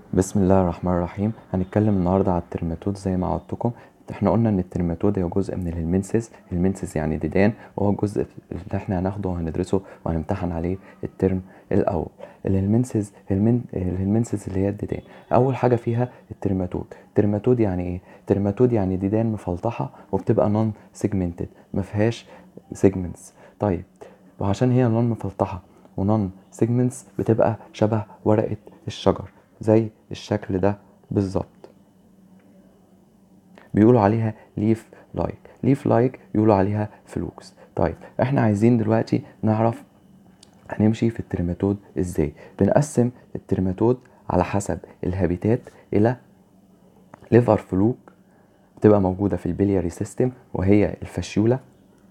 بسم الله الرحمن الرحيم هنتكلم النهارده على الترماتود زي ما عودتكم احنا قلنا ان الترماتود هو جزء من الهلمنسز الهلمنسز يعني ديدان وهو الجزء اللي احنا هناخده وهندرسه وهنمتحن عليه الترم الاول الهلمنسز الهلمن الهلمنسز اللي هي الديدان اول حاجه فيها الترماتود الترماتود يعني ايه الترماتود يعني ديدان مفلطحه وبتبقى نون سيجمنتد ما فيهاش سيجمنتس طيب وعشان هي نون مفلطحه ونون سيجمنتس بتبقى شبه ورقه الشجر زي الشكل ده بالظبط بيقولوا عليها ليف لايك ليف لايك يقولوا عليها فلوكس طيب احنا عايزين دلوقتي نعرف هنمشي في الترماتود ازاي بنقسم الترماتود على حسب الهابيتات الى ليفر فلوك بتبقى موجودة في البلياري سيستم وهي الفاشيولا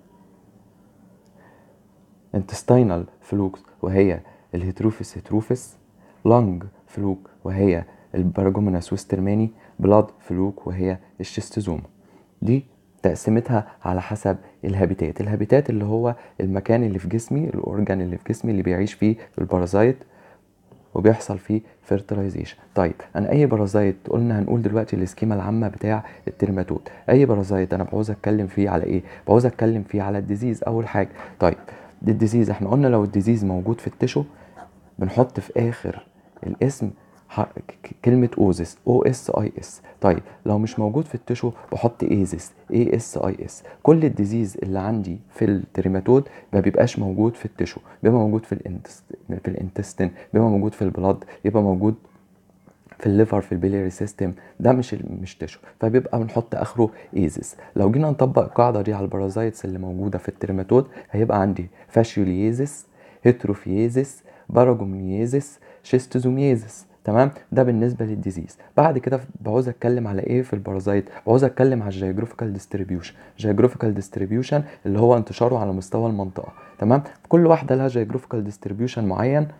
intestinal فلوكس وهي الهيتروفيس هيتروفيس لونج فلوك وهي البراجوميناس وسترماني بلاد فلوك وهي الشيستوزوما دي تقسيمتها على حسب الهابيتات الهابيتات اللي هو المكان اللي في جسمي الاورجان اللي في جسمي اللي بيعيش فيه البارازايت وبيحصل فيه فيرتلايزيشن طيب انا اي بارازايت قلنا هنقول دلوقتي السكيما العامه بتاع الترماتود اي بارازايت انا بعوز اتكلم فيه على ايه بعوز اتكلم فيه على الديزيز اول حاجه طيب دي الديزيز احنا قلنا لو الديزيز موجود في التشو بنحط في اخر الاسم كلمة اوزس او اس اي اس طيب لو مش موجود في التشو بحط ايزس اي اس اي اس كل الديزيز اللي عندي في التريماتود ما بيبقاش موجود في التشو بيبقى موجود في الانتستين في الانتستين بيبقى موجود في البلاد يبقى موجود في الليفر في البيليري سيستم ده مش مش تشو فبيبقى بنحط اخره ايزس لو جينا نطبق القاعده دي على البارازايتس اللي موجوده في التريماتود هيبقى عندي فاشيوليزس هيتروفيزس باراجوميزس شيستوزوميزس تمام ده بالنسبه للديزيز بعد كده بعوز اتكلم على ايه في البارازايت بعوز اتكلم على الجيوغرافيكال ديستريبيوشن جيوغرافيكال ديستريبيوشن اللي هو انتشاره على مستوى المنطقه تمام كل واحده لها جيوغرافيكال ديستريبيوشن معين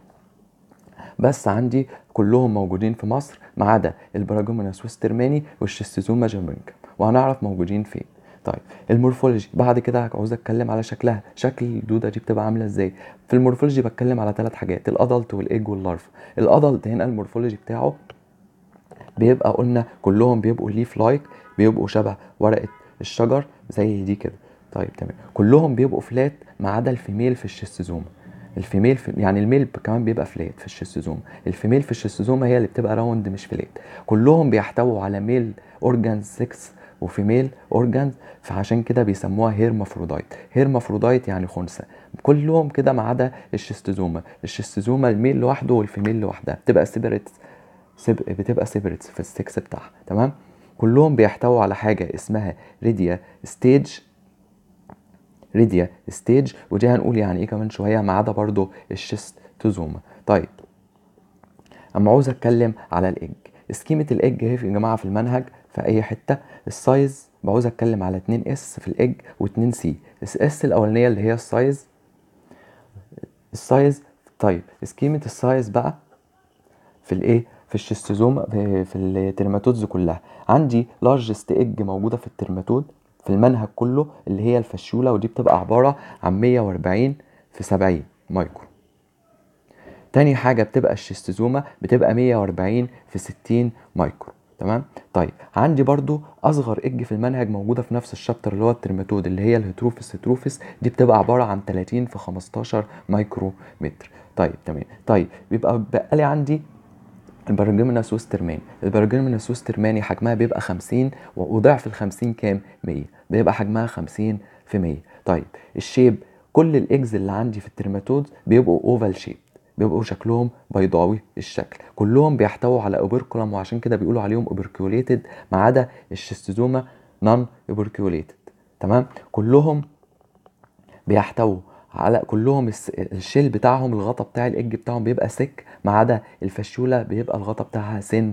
بس عندي كلهم موجودين في مصر ما عدا البراجوميناس وسترماني والشيستوزوما جامبنكا وهنعرف موجودين فين طيب المورفولوجي بعد كده عاوز اتكلم على شكلها شكل الدوده دي بتبقى عامله ازاي في المورفولوجي بتكلم على ثلاث حاجات الادلت والايج واللارف الادلت هنا المورفولوجي بتاعه بيبقى قلنا كلهم بيبقوا ليف لايك بيبقوا شبه ورقه الشجر زي دي كده طيب تمام كلهم بيبقوا فلات ما عدا الفيميل في الشيستوزوما الفيميل في يعني الميل كمان بيبقى فلات في الشيستوزوما الفيميل في الشيستوزوما هي اللي بتبقى راوند مش فلات كلهم بيحتووا على ميل اورجان 6 وفيميل اورجانز فعشان كده بيسموها هيرمافرودايت هيرمافرودايت يعني خنثى كلهم كده ما عدا الشيستوزوما الشيستوزوما الميل لوحده والفيميل لوحدها بتبقى سيبريتس سيب... بتبقى سيبريتس في السكس بتاعها تمام كلهم بيحتووا على حاجه اسمها ريديا ستيج ريديا ستيج ودي هنقول يعني ايه كمان شويه ما عدا برضو الشيستوزوما طيب اما عاوز اتكلم على الايج سكيمة الايج اهي يا جماعه في المنهج في اي حته السايز بعوز اتكلم على 2 اس في الايج و2 سي اس الاولانيه اللي هي السايز السايز طيب سكيمة السايز بقى في الايه في الشيستوزوم في, في الترماتودز كلها عندي لارجست ايج موجوده في الترماتود في المنهج كله اللي هي الفشوله ودي بتبقى عباره عن 140 في 70 مايكرو تاني حاجه بتبقى الشيستوزوما بتبقى 140 في 60 مايكرو تمام طيب عندي برضو اصغر اج في المنهج موجوده في نفس الشابتر اللي هو الترماتود اللي هي الهيتروفيس هيتروفيس دي بتبقى عباره عن 30 في 15 مايكرو متر طيب تمام طيب بيبقى بقى لي عندي البرجمناس وسترماني البرجمناس وسترماني حجمها بيبقى 50 وضعف ال 50 كام 100 بيبقى حجمها 50 في 100 طيب الشيب كل الاجز اللي عندي في الترماتود بيبقوا اوفال شيب بيبقوا شكلهم بيضاوي الشكل كلهم بيحتووا على اوبركولم وعشان كده بيقولوا عليهم اوبركيوليتد ما عدا الشيستوزوما نون اوبركيوليتد تمام كلهم بيحتووا على كلهم الشيل بتاعهم الغطا بتاع الاج بتاعهم بيبقى سك ما عدا الفشوله بيبقى الغطا بتاعها سن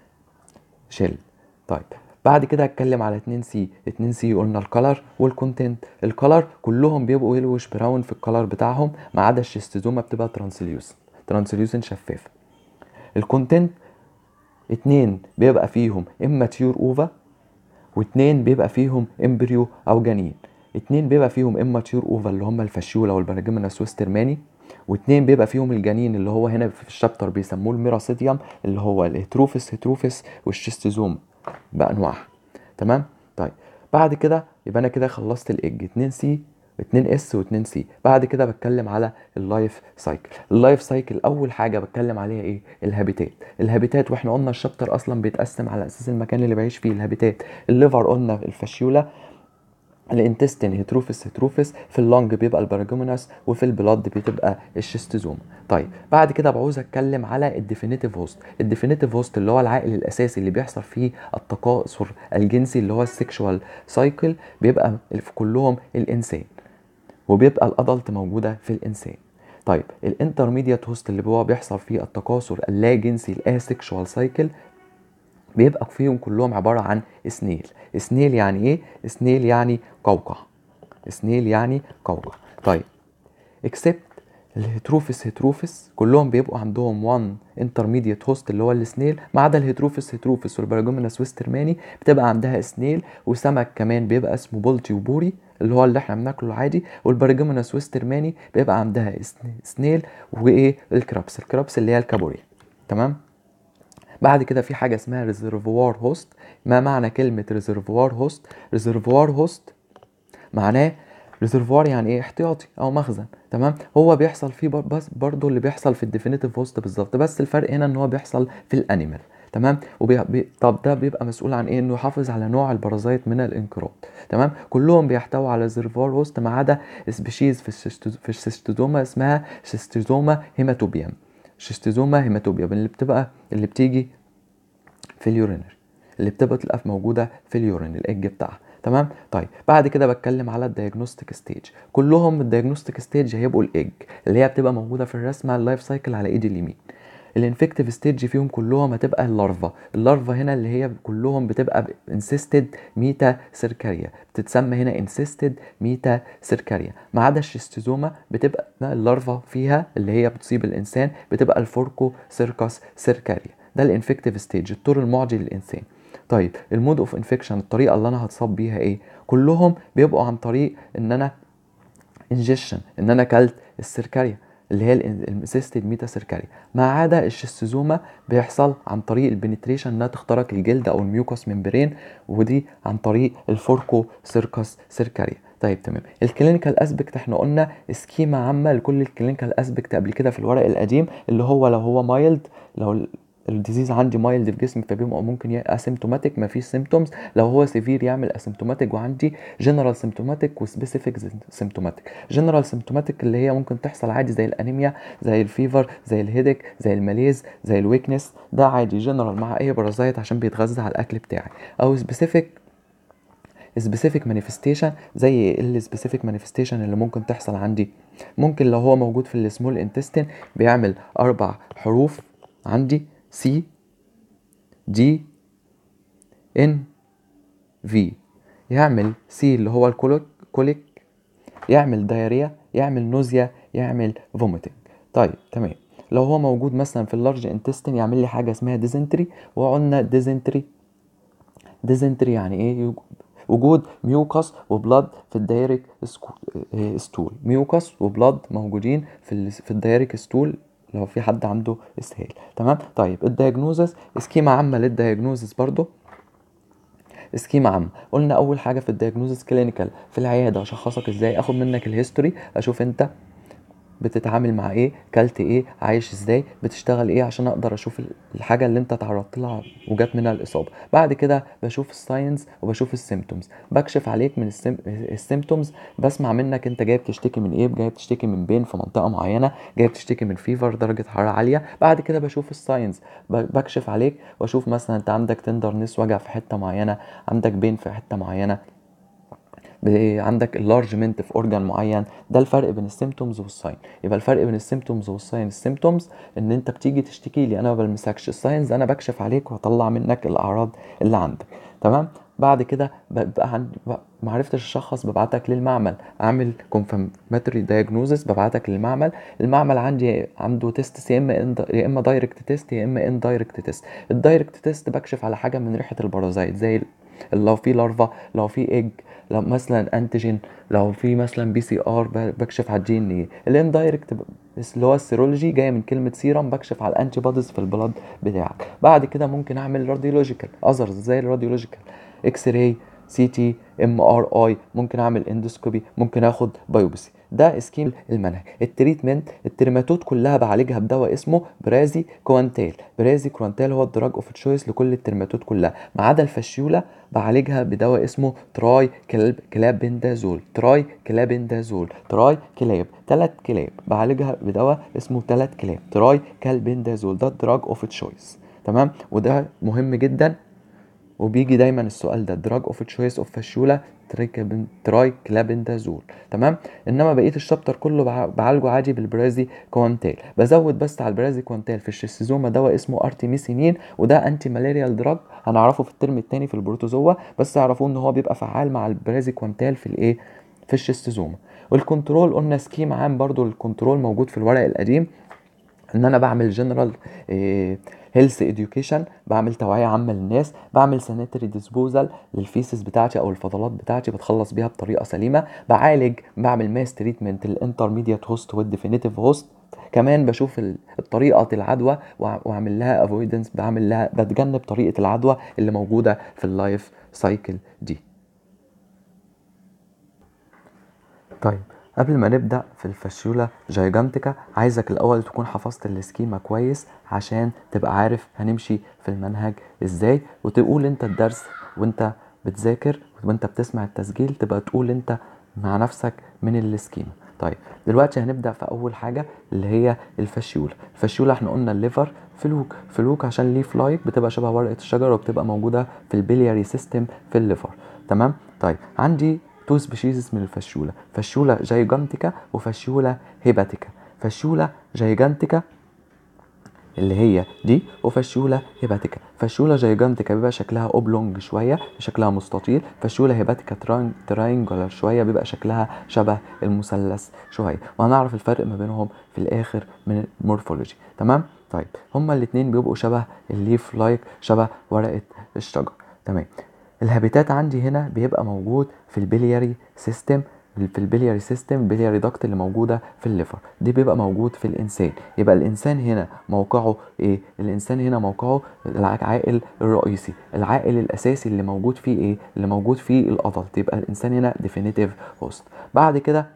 شيل طيب بعد كده هتكلم على 2 سي 2 سي قلنا الكلر والكونتنت الكلر كلهم بيبقوا يلوش براون في الكلر بتاعهم ما عدا الشيستوزوما بتبقى ترانسليوسن ترانسليوسن شفافه الكونتنت اتنين بيبقى فيهم اماتيور اوفا واتنين بيبقى فيهم امبريو او جنين اتنين بيبقى فيهم اماتيور اوفا اللي هم الفاشيولا والبرجمناس وسترماني واتنين بيبقى فيهم الجنين اللي هو هنا في الشابتر بيسموه الميراسيديوم اللي هو الهيتروفيس هيتروفيس والشيستوزوم بانواعها تمام طيب بعد كده يبقى انا كده خلصت الايج 2 سي 2 اس و2 سي بعد كده بتكلم على اللايف سايكل اللايف سايكل اول حاجه بتكلم عليها ايه الهابيتات الهابيتات واحنا قلنا الشابتر اصلا بيتقسم على اساس المكان اللي بعيش فيه الهابيتات الليفر قلنا الفاشيولا الانتستين هيتروفيس هيتروفيس في اللونج بيبقى البراجوميناس وفي البلاد بتبقى الشيستوزوم طيب بعد كده بعوز اتكلم على الديفينيتيف هوست الديفينيتيف هوست اللي هو العائل الاساسي اللي بيحصل فيه التكاثر الجنسي اللي هو السكشوال سايكل بيبقى في كلهم الانسان وبيبقى الادلت موجوده في الانسان طيب الانترميديات هوست اللي هو بيحصل فيه التكاثر اللا جنسي الاسكشوال سايكل بيبقى فيهم كلهم عبارة عن سنيل سنيل يعني ايه؟ سنيل يعني قوقع سنيل يعني قوقع طيب اكسبت الهيتروفيس هيتروفيس كلهم بيبقوا عندهم 1 انترميديت هوست اللي هو السنيل ما عدا الهيتروفيس هيتروفيس والبراجوميناس ويسترماني بتبقى عندها سنيل وسمك كمان بيبقى اسمه بولتي وبوري اللي هو اللي احنا بناكله عادي والبراجوميناس ويسترماني بيبقى عندها سنيل وايه الكرابس الكرابس اللي هي الكابوريا تمام بعد كده في حاجه اسمها ريزرفوار هوست ما معنى كلمه ريزرفوار هوست ريزرفوار هوست معناه ريزرفوار يعني ايه احتياطي او مخزن تمام هو بيحصل فيه بر بس برضه اللي بيحصل في الديفينيتيف هوست بالظبط بس الفرق هنا ان هو بيحصل في الانيمال تمام وبي... بي... طب ده بيبقى مسؤول عن ايه انه يحافظ على نوع البرازيت من الانقراض تمام كلهم بيحتووا على ريزرفوار هوست ما عدا سبيشيز في الشستو... في الشستوزوما اسمها شستوزوما هيماتوبيوم شستوزوما هيماتوبيوم اللي بتبقى اللي بتيجي في اليورينري اللي بتبقى تبقى موجوده في اليورين الايج بتاعها تمام طيب بعد كده بتكلم على الدايجنوستيك ستيج كلهم الدايجنوستيك ستيج هيبقوا الايج اللي هي بتبقى موجوده في الرسمه اللايف سايكل على ايدي اليمين الانفكتيف ستيج فيهم كلهم هتبقى اللارفا اللارفا هنا اللي هي كلهم بتبقى انسيستد ميتا سيركاريا بتتسمى هنا انسيستد ميتا سيركاريا ما عدا الشيستوزوما بتبقى اللارفا فيها اللي هي بتصيب الانسان بتبقى الفوركو سيركاس سيركاريا ده الانفكتيف ستيج الطور المعدي للانسان طيب المود اوف انفكشن الطريقه اللي انا هتصاب بيها ايه كلهم بيبقوا عن طريق ان انا انجكشن ان انا كلت السيركاريا اللي هي السيستد ميتا سيركاريا ما عدا الشيستوزوما بيحصل عن طريق البنتريشن انها تخترق الجلد او الميوكوس ممبرين ودي عن طريق الفوركو سيركس سيركاريا طيب تمام الكلينيكال اسبكت احنا قلنا سكيما عامه لكل الكلينيكال اسبكت قبل كده في الورق القديم اللي هو لو هو مايلد لو الديزيز عندي مايلد في جسمي فبيبقى ممكن يبقى اسيمتوماتيك مفيش سيمتومز لو هو سيفير يعمل اسيمتوماتيك وعندي جنرال سيمتوماتيك وسبيسيفيك سيمتوماتيك جنرال سيمتوماتيك اللي هي ممكن تحصل عادي زي الانيميا زي الفيفر زي الهيدك زي الماليز زي الويكنس ده عادي جنرال مع اي بارازايت عشان بيتغذى على الاكل بتاعي او سبيسيفيك سبيسيفيك مانيفستيشن زي السبيسيفيك مانيفستيشن اللي ممكن تحصل عندي ممكن لو هو موجود في السمول انتستين بيعمل اربع حروف عندي سي دي ان في يعمل سي اللي هو الكوليك كوليك يعمل دايريا يعمل نوزيا يعمل فوميتنج طيب تمام لو هو موجود مثلا في اللارج انتستين يعمل لي حاجه اسمها ديزنتري وقلنا ديزنتري ديزنتري يعني ايه وجود ميوكس وبلاد في الدايريك ستول ميوكس وبلاد موجودين في في الدايريك ستول لو في حد عنده اسهال تمام طيب الدايجنوزس سكيما عامه للدايجنوزس برضو سكيما عامه قلنا اول حاجه في الدايجنوزس كلينيكال في العياده اشخصك ازاي اخد منك الهيستوري اشوف انت بتتعامل مع ايه كلت ايه عايش ازاي بتشتغل ايه عشان اقدر اشوف الحاجه اللي انت تعرضت لها وجات منها الاصابه بعد كده بشوف الساينز وبشوف السيمتومز بكشف عليك من السيمتومز بسمع منك انت جاي بتشتكي من ايه جاي بتشتكي من بين في منطقه معينه جاي بتشتكي من فيفر درجه حراره عاليه بعد كده بشوف الساينز بكشف عليك واشوف مثلا انت عندك تندرنس وجع في حته معينه عندك بين في حته معينه عندك اللارجمنت في اورجان معين ده الفرق بين السيمتومز والساين يبقى الفرق بين السيمتومز والساين السيمتومز ان انت بتيجي تشتكي لي انا ما بلمسكش الساينز انا بكشف عليك واطلع منك الاعراض اللي عندك تمام بعد كده بقى عندي ما عرفتش اشخص ببعتك للمعمل اعمل كونفirmatory دايجنوزس ببعتك للمعمل المعمل عندي عنده تيست يا اما يا اما دايركت تيست يا اما ان دايركت تيست الدايركت تيست بكشف على حاجه من ريحه البرازيت زي لو في لارفا لو في ايج لو مثلا انتيجين لو في مثلا بي سي ار بكشف على الجي ان ايه الاندايركت اللي هو السيرولوجي جايه من كلمه سيرم بكشف على الانتي بوديز في البلاد بتاعك بعد كده ممكن اعمل راديولوجيكال اذرز زي الراديولوجيكال اكس راي سي تي ام ار اي ممكن اعمل اندوسكوبي ممكن اخد بايوبسي ده اسكيم المنهج التريتمنت التريماتود كلها بعالجها بدواء اسمه برازي كوانتال برازي كوانتال هو الدراج اوف تشويس لكل التريماتود كلها ما عدا الفشيوله بعالجها بدواء اسمه تراي كلاب كلابندازول تراي كلابندازول تراي كلاب ثلاث كلاب بعالجها بدواء اسمه ثلاث كلاب تراي كالبندازول ده الدراج اوف تشويس تمام وده مهم جدا وبيجي دايما السؤال ده دراج اوف تشويس اوف فاشيولا تراي كلابندازول تمام انما بقيه الشابتر كله بعالجه عادي بالبرازي كوانتال بزود بس على البرازي كوانتال في الشيستوزوما دواء اسمه ارتيميسينين وده انتي مالاريال دراج هنعرفه في الترم الثاني في البروتوزوا بس اعرفوه ان هو بيبقى فعال مع البرازي كوانتال في الايه في الشيستوزوما والكنترول قلنا سكيم عام برضو الكنترول موجود في الورق القديم ان انا بعمل جنرال هيلث اديوكيشن بعمل توعيه عامه للناس بعمل سانيتري ديسبوزال للفيسز بتاعتي او الفضلات بتاعتي بتخلص بيها بطريقه سليمه بعالج بعمل ماس تريتمنت للانترميديت هوست والديفينيتيف هوست كمان بشوف طريقه العدوى واعمل لها افويدنس بعمل لها بتجنب طريقه العدوى اللي موجوده في اللايف سايكل دي طيب قبل ما نبدأ في الفاشيولا جايجانتيكا عايزك الأول تكون حفظت السكيما كويس عشان تبقى عارف هنمشي في المنهج ازاي وتقول انت الدرس وانت بتذاكر وانت بتسمع التسجيل تبقى تقول انت مع نفسك من السكيما طيب دلوقتي هنبدأ في أول حاجة اللي هي الفاشيولا الفاشيولا احنا قلنا الليفر فلوك فلوك عشان ليف لايك بتبقى شبه ورقة الشجر وبتبقى موجودة في البلياري سيستم في الليفر تمام طيب عندي تو سبيشيز من الفاشيولا فاشيولا جايجانتيكا وفاشيولا هيباتيكا فاشيولا جايجانتيكا اللي هي دي وفاشيولا هيباتيكا فاشيولا جايجانتيكا بيبقى شكلها اوبلونج شويه شكلها مستطيل فاشيولا هيباتيكا تراينجولار شويه بيبقى شكلها شبه المثلث شويه وهنعرف الفرق ما بينهم في الاخر من المورفولوجي تمام طيب هما الاثنين بيبقوا شبه الليف لايك شبه ورقه الشجر تمام الهابيتات عندي هنا بيبقى موجود في البلياري سيستم في البلياري سيستم البلياري داكت اللي موجوده في الليفر دي بيبقى موجود في الانسان يبقى الانسان هنا موقعه ايه الانسان هنا موقعه العائل الرئيسي العائل الاساسي اللي موجود فيه ايه اللي موجود فيه الادلت يبقى الانسان هنا ديفينيتيف هوست بعد كده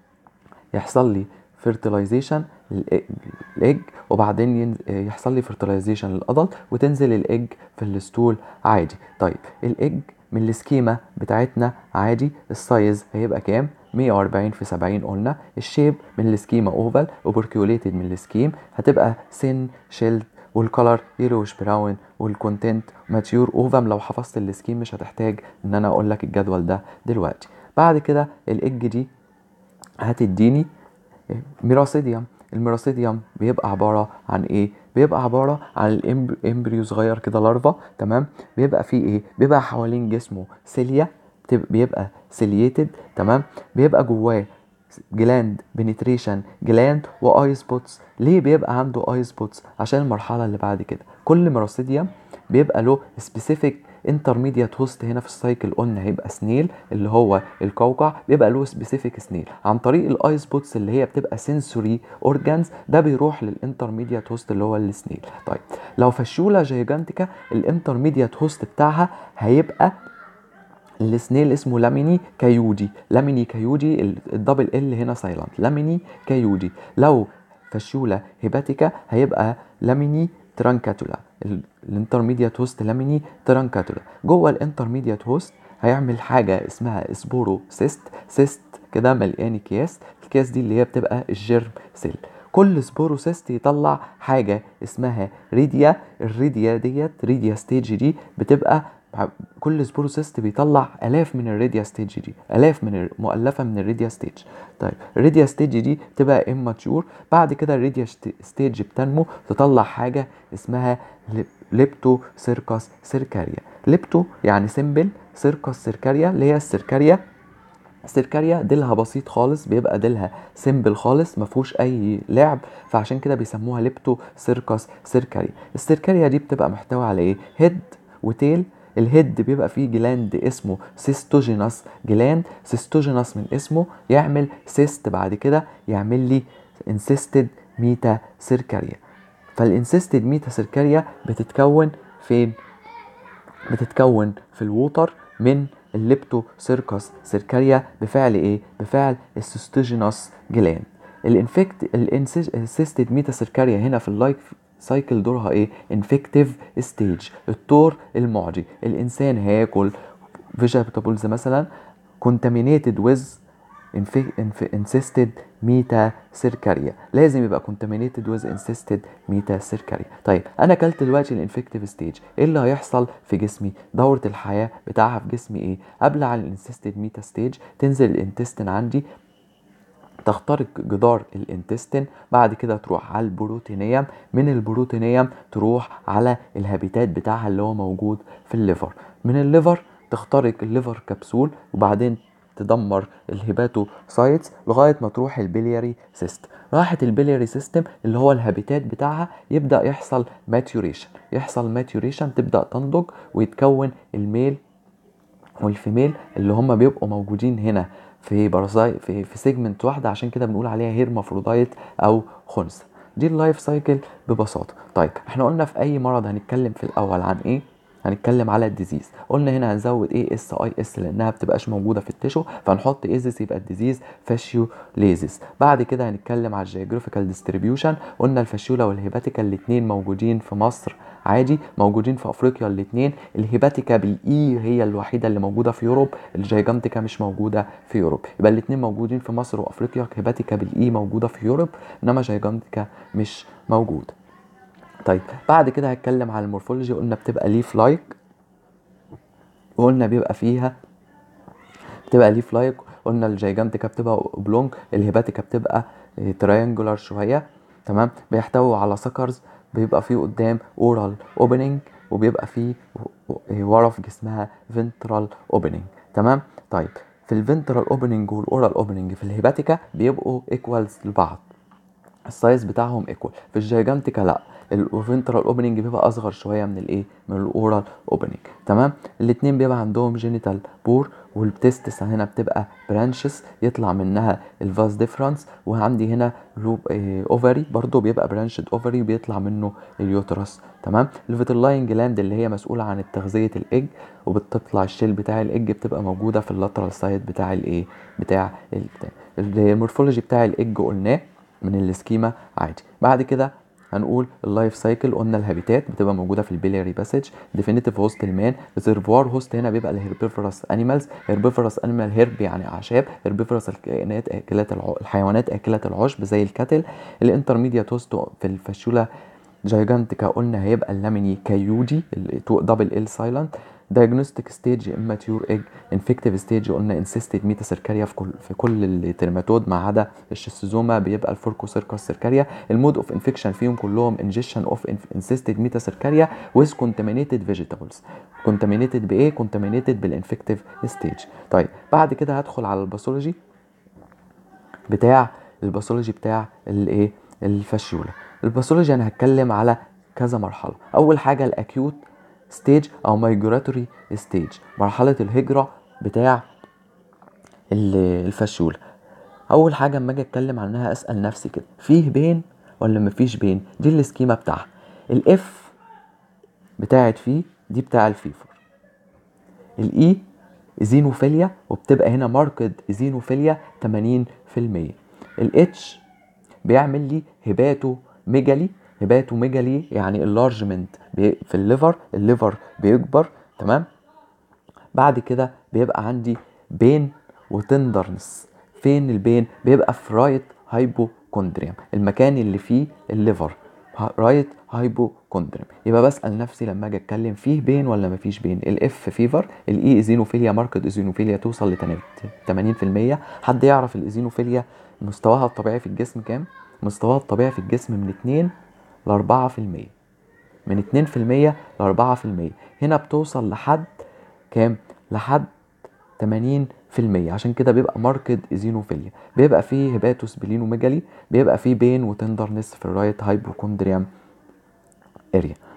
يحصل لي فيرتلايزيشن الايج وبعدين يحصل لي فيرتلايزيشن للادلت وتنزل الايج في الستول عادي طيب الايج من السكيما بتاعتنا عادي السايز هيبقى كام 140 في 70 قلنا الشيب من السكيما اوفال اوبركيوليتد من السكيم هتبقى سن شيلد والكلر يلوش براون والكونتنت ماتيور اوفم لو حفظت السكيم مش هتحتاج ان انا اقول لك الجدول ده دلوقتي بعد كده الايج دي هتديني ميراسيديوم الميراسيديوم بيبقى عبارة عن ايه؟ بيبقى عبارة عن الامبريو صغير كده لارفا تمام؟ بيبقى فيه ايه؟ بيبقى حوالين جسمه سيليا بيبقى سيلييتد تمام؟ بيبقى جواه جلاند بنتريشن جلاند واي سبوتس ليه بيبقى عنده اي سبوتس عشان المرحله اللي بعد كده كل ميراسيديوم بيبقى له سبيسيفيك انترميديات هوست هنا في السايكل قلنا هيبقى سنيل اللي هو القوقع بيبقى له سبيسيفيك سنيل عن طريق الاي سبوتس اللي هي بتبقى سنسوري اورجانز ده بيروح للانترميديات هوست اللي هو السنيل طيب لو فاشيولا جيجانتيكا الانترميديات هوست بتاعها هيبقى السنيل اسمه لاميني كايودي لاميني كايودي الدبل ال هنا سايلنت لاميني كايودي لو فاشيولا هيباتيكا هيبقى لاميني ترانكاتولا الانترميديات هوست لاميني ترانكاتولا جوه الانترميديات هوست هيعمل حاجه اسمها سبورو سيست سيست كده مليان اكياس الكياس دي اللي هي بتبقى الجيرم سيل كل سبوروسيست يطلع حاجه اسمها ريديا الريديا ديت ريديا ستيج دي بتبقى كل سبوروسيست بيطلع الاف من الريديا ستيج دي الاف من مؤلفه من الريديا ستيج طيب الريديا ستيج دي تبقى اماتيور بعد كده الريديا ستيج بتنمو تطلع حاجه اسمها ليبتو سيركاس سيركاريا ليبتو يعني سيمبل سيركاس سيركاريا اللي هي السيركاريا السيركاريا ديلها بسيط خالص بيبقى ديلها سيمبل خالص ما فيهوش اي لعب فعشان كده بيسموها ليبتو سيركاس سيركاريا السيركاريا دي بتبقى محتوى على ايه هيد وتيل الهيد بيبقى فيه جلاند اسمه سيستوجينوس جلاند سيستوجينوس من اسمه يعمل سيست بعد كده يعمل لي انسيستد ميتا سيركاريا فالانسيستد ميتا سيركاريا بتتكون فين بتتكون في الووتر من الليبتو سيركس سيركاريا بفعل ايه بفعل السيستوجينوس جلاند الانفكت الانسيستد ميتا سيركاريا هنا في اللايف سايكل دورها ايه انفكتيف ستيج الدور المعدي الانسان هياكل فيجيتابلز مثلا contaminated with انسيستد ميتا سيركاريا لازم يبقى contaminated with انسيستد ميتا سيركاريا طيب انا اكلت دلوقتي الانفكتيف ستيج ايه اللي هيحصل في جسمي دوره الحياه بتاعها في جسمي ايه قبل على الانسيستد ميتا ستيج تنزل الانتستين عندي تخترق جدار الانتستين بعد كده تروح على البروتينيوم من البروتينيوم تروح على الهابيتات بتاعها اللي هو موجود في الليفر من الليفر تخترق الليفر كبسول وبعدين تدمر الهيباتوسايتس لغايه ما تروح البلياري سيستم راحت البلياري سيستم اللي هو الهابيتات بتاعها يبدا يحصل ماتيوريشن يحصل ماتيوريشن تبدا تنضج ويتكون الميل والفيميل اللي هم بيبقوا موجودين هنا في برزاي في في سيجمنت واحده عشان كده بنقول عليها هيرمافرودايت او خنثى دي اللايف سايكل ببساطه طيب احنا قلنا في اي مرض هنتكلم في الاول عن ايه هنتكلم على الديزيز قلنا هنا هنزود ايه اس اي اس لانها بتبقاش موجوده في التشو فنحط ايزس يبقى الديزيز فاشيو ليزس بعد كده هنتكلم على الجيوغرافيكال ديستريبيوشن قلنا الفاشيولا والهيباتيكا الاثنين موجودين في مصر عادي موجودين في افريقيا الاثنين الهيباتيكا بالاي هي الوحيده اللي موجوده في يوروب الجيجانتيكا مش موجوده في يوروب يبقى الاثنين موجودين في مصر وافريقيا هيباتيكا بالاي موجوده في يوروب انما جيجانتيكا مش موجوده طيب بعد كده هتكلم على المورفولوجي قلنا بتبقى ليف لايك وقلنا بيبقى فيها بتبقى ليف لايك قلنا الجيجانتيكا بتبقى اوبلونج الهيباتيكا بتبقى تريانجولار شويه تمام بيحتوي على سكرز بيبقى فيه قدام اورال اوبننج وبيبقى فيه ورا في جسمها فنترال اوبننج تمام طيب في الفنترال اوبننج والاورال اوبننج في الهيباتيكا بيبقوا ايكوالز لبعض السايز بتاعهم ايكوال في الجيجانتيكا لا الفنترال اوبننج بيبقى اصغر شويه من الايه من الاورال اوبننج تمام الاثنين بيبقى عندهم جينيتال بور والتستس هنا بتبقى برانشز يطلع منها الفاز ديفرنس وعندي هنا لوب اوفري برضو بيبقى برانشد اوفري بيطلع منه اليوترس تمام الفيتلاين جلاند اللي هي مسؤوله عن تغذيه الايج وبتطلع الشيل بتاع الايج بتبقى موجوده في اللاترال سايد بتاع الايه بتاع المورفولوجي بتاع الايج قلناه من السكيما عادي بعد كده هنقول اللايف سايكل قلنا الهابيتات بتبقى موجوده في البيلياري باسج ديفينيتيف هوست المان ريزرفوار هوست هنا بيبقى الهيربيفرس انيمالز هيربيفرس انيمال هيرب يعني اعشاب هيربيفرس الكائنات اكلات الع... الحيوانات اكلات العشب زي الكاتل الانترميديات هوست في الفاشولا جايجانتيكا قلنا هيبقى اللاميني كيودي دبل ال سايلنت دايجنوستيك ستيج اماتيور ايج انفكتيف ستيج قلنا انسيستد ميتا سيركاريا في كل في كل الترماتود ما عدا الشيستوزوما بيبقى الفوركو سيركوس سيركاريا المود اوف انفكشن فيهم كلهم انجكشن اوف انسيستد ميتا سيركاريا ويز كونتامينيتد فيجيتابلز كونتامينيتد بايه كونتامينيتد بالانفكتيف ستيج طيب بعد كده هدخل على الباثولوجي بتاع الباثولوجي بتاع الايه الفاشيولا الباثولوجي انا هتكلم على كذا مرحله اول حاجه الاكيوت ستيج او مايجراتوري ستيج مرحله الهجره بتاع الفاشولا اول حاجه اما اجي اتكلم عنها اسال نفسي كده فيه بين ولا مفيش بين دي السكيما بتاعها الاف بتاعت فيه دي بتاع الفيفر الاي ايزينوفيليا وبتبقى هنا ماركد ايزينوفيليا 80% الاتش بيعمل لي هباتو ميجالي هباتو ميجالي يعني اللارجمنت في الليفر الليفر بيكبر تمام بعد كده بيبقى عندي بين وتندرنس فين البين بيبقى في رايت هايبوكوندريوم المكان اللي فيه الليفر رايت هايبوكوندريوم يبقى بسال نفسي لما اجي اتكلم فيه بين ولا مفيش بين الاف فيفر الاي ايزينوفيليا ماركت ايزينوفيليا توصل ل 80% حد يعرف الايزينوفيليا مستواها الطبيعي في الجسم كام مستواها الطبيعي في الجسم من 2 ل 4% من 2% ل 4% هنا بتوصل لحد كام لحد 80% عشان كده بيبقى ماركد ايزينوفيليا بيبقى فيه هيباتوس بلينوميجالي بيبقى فيه بين وتندرنس في الرايت هايبوكوندريوم اريا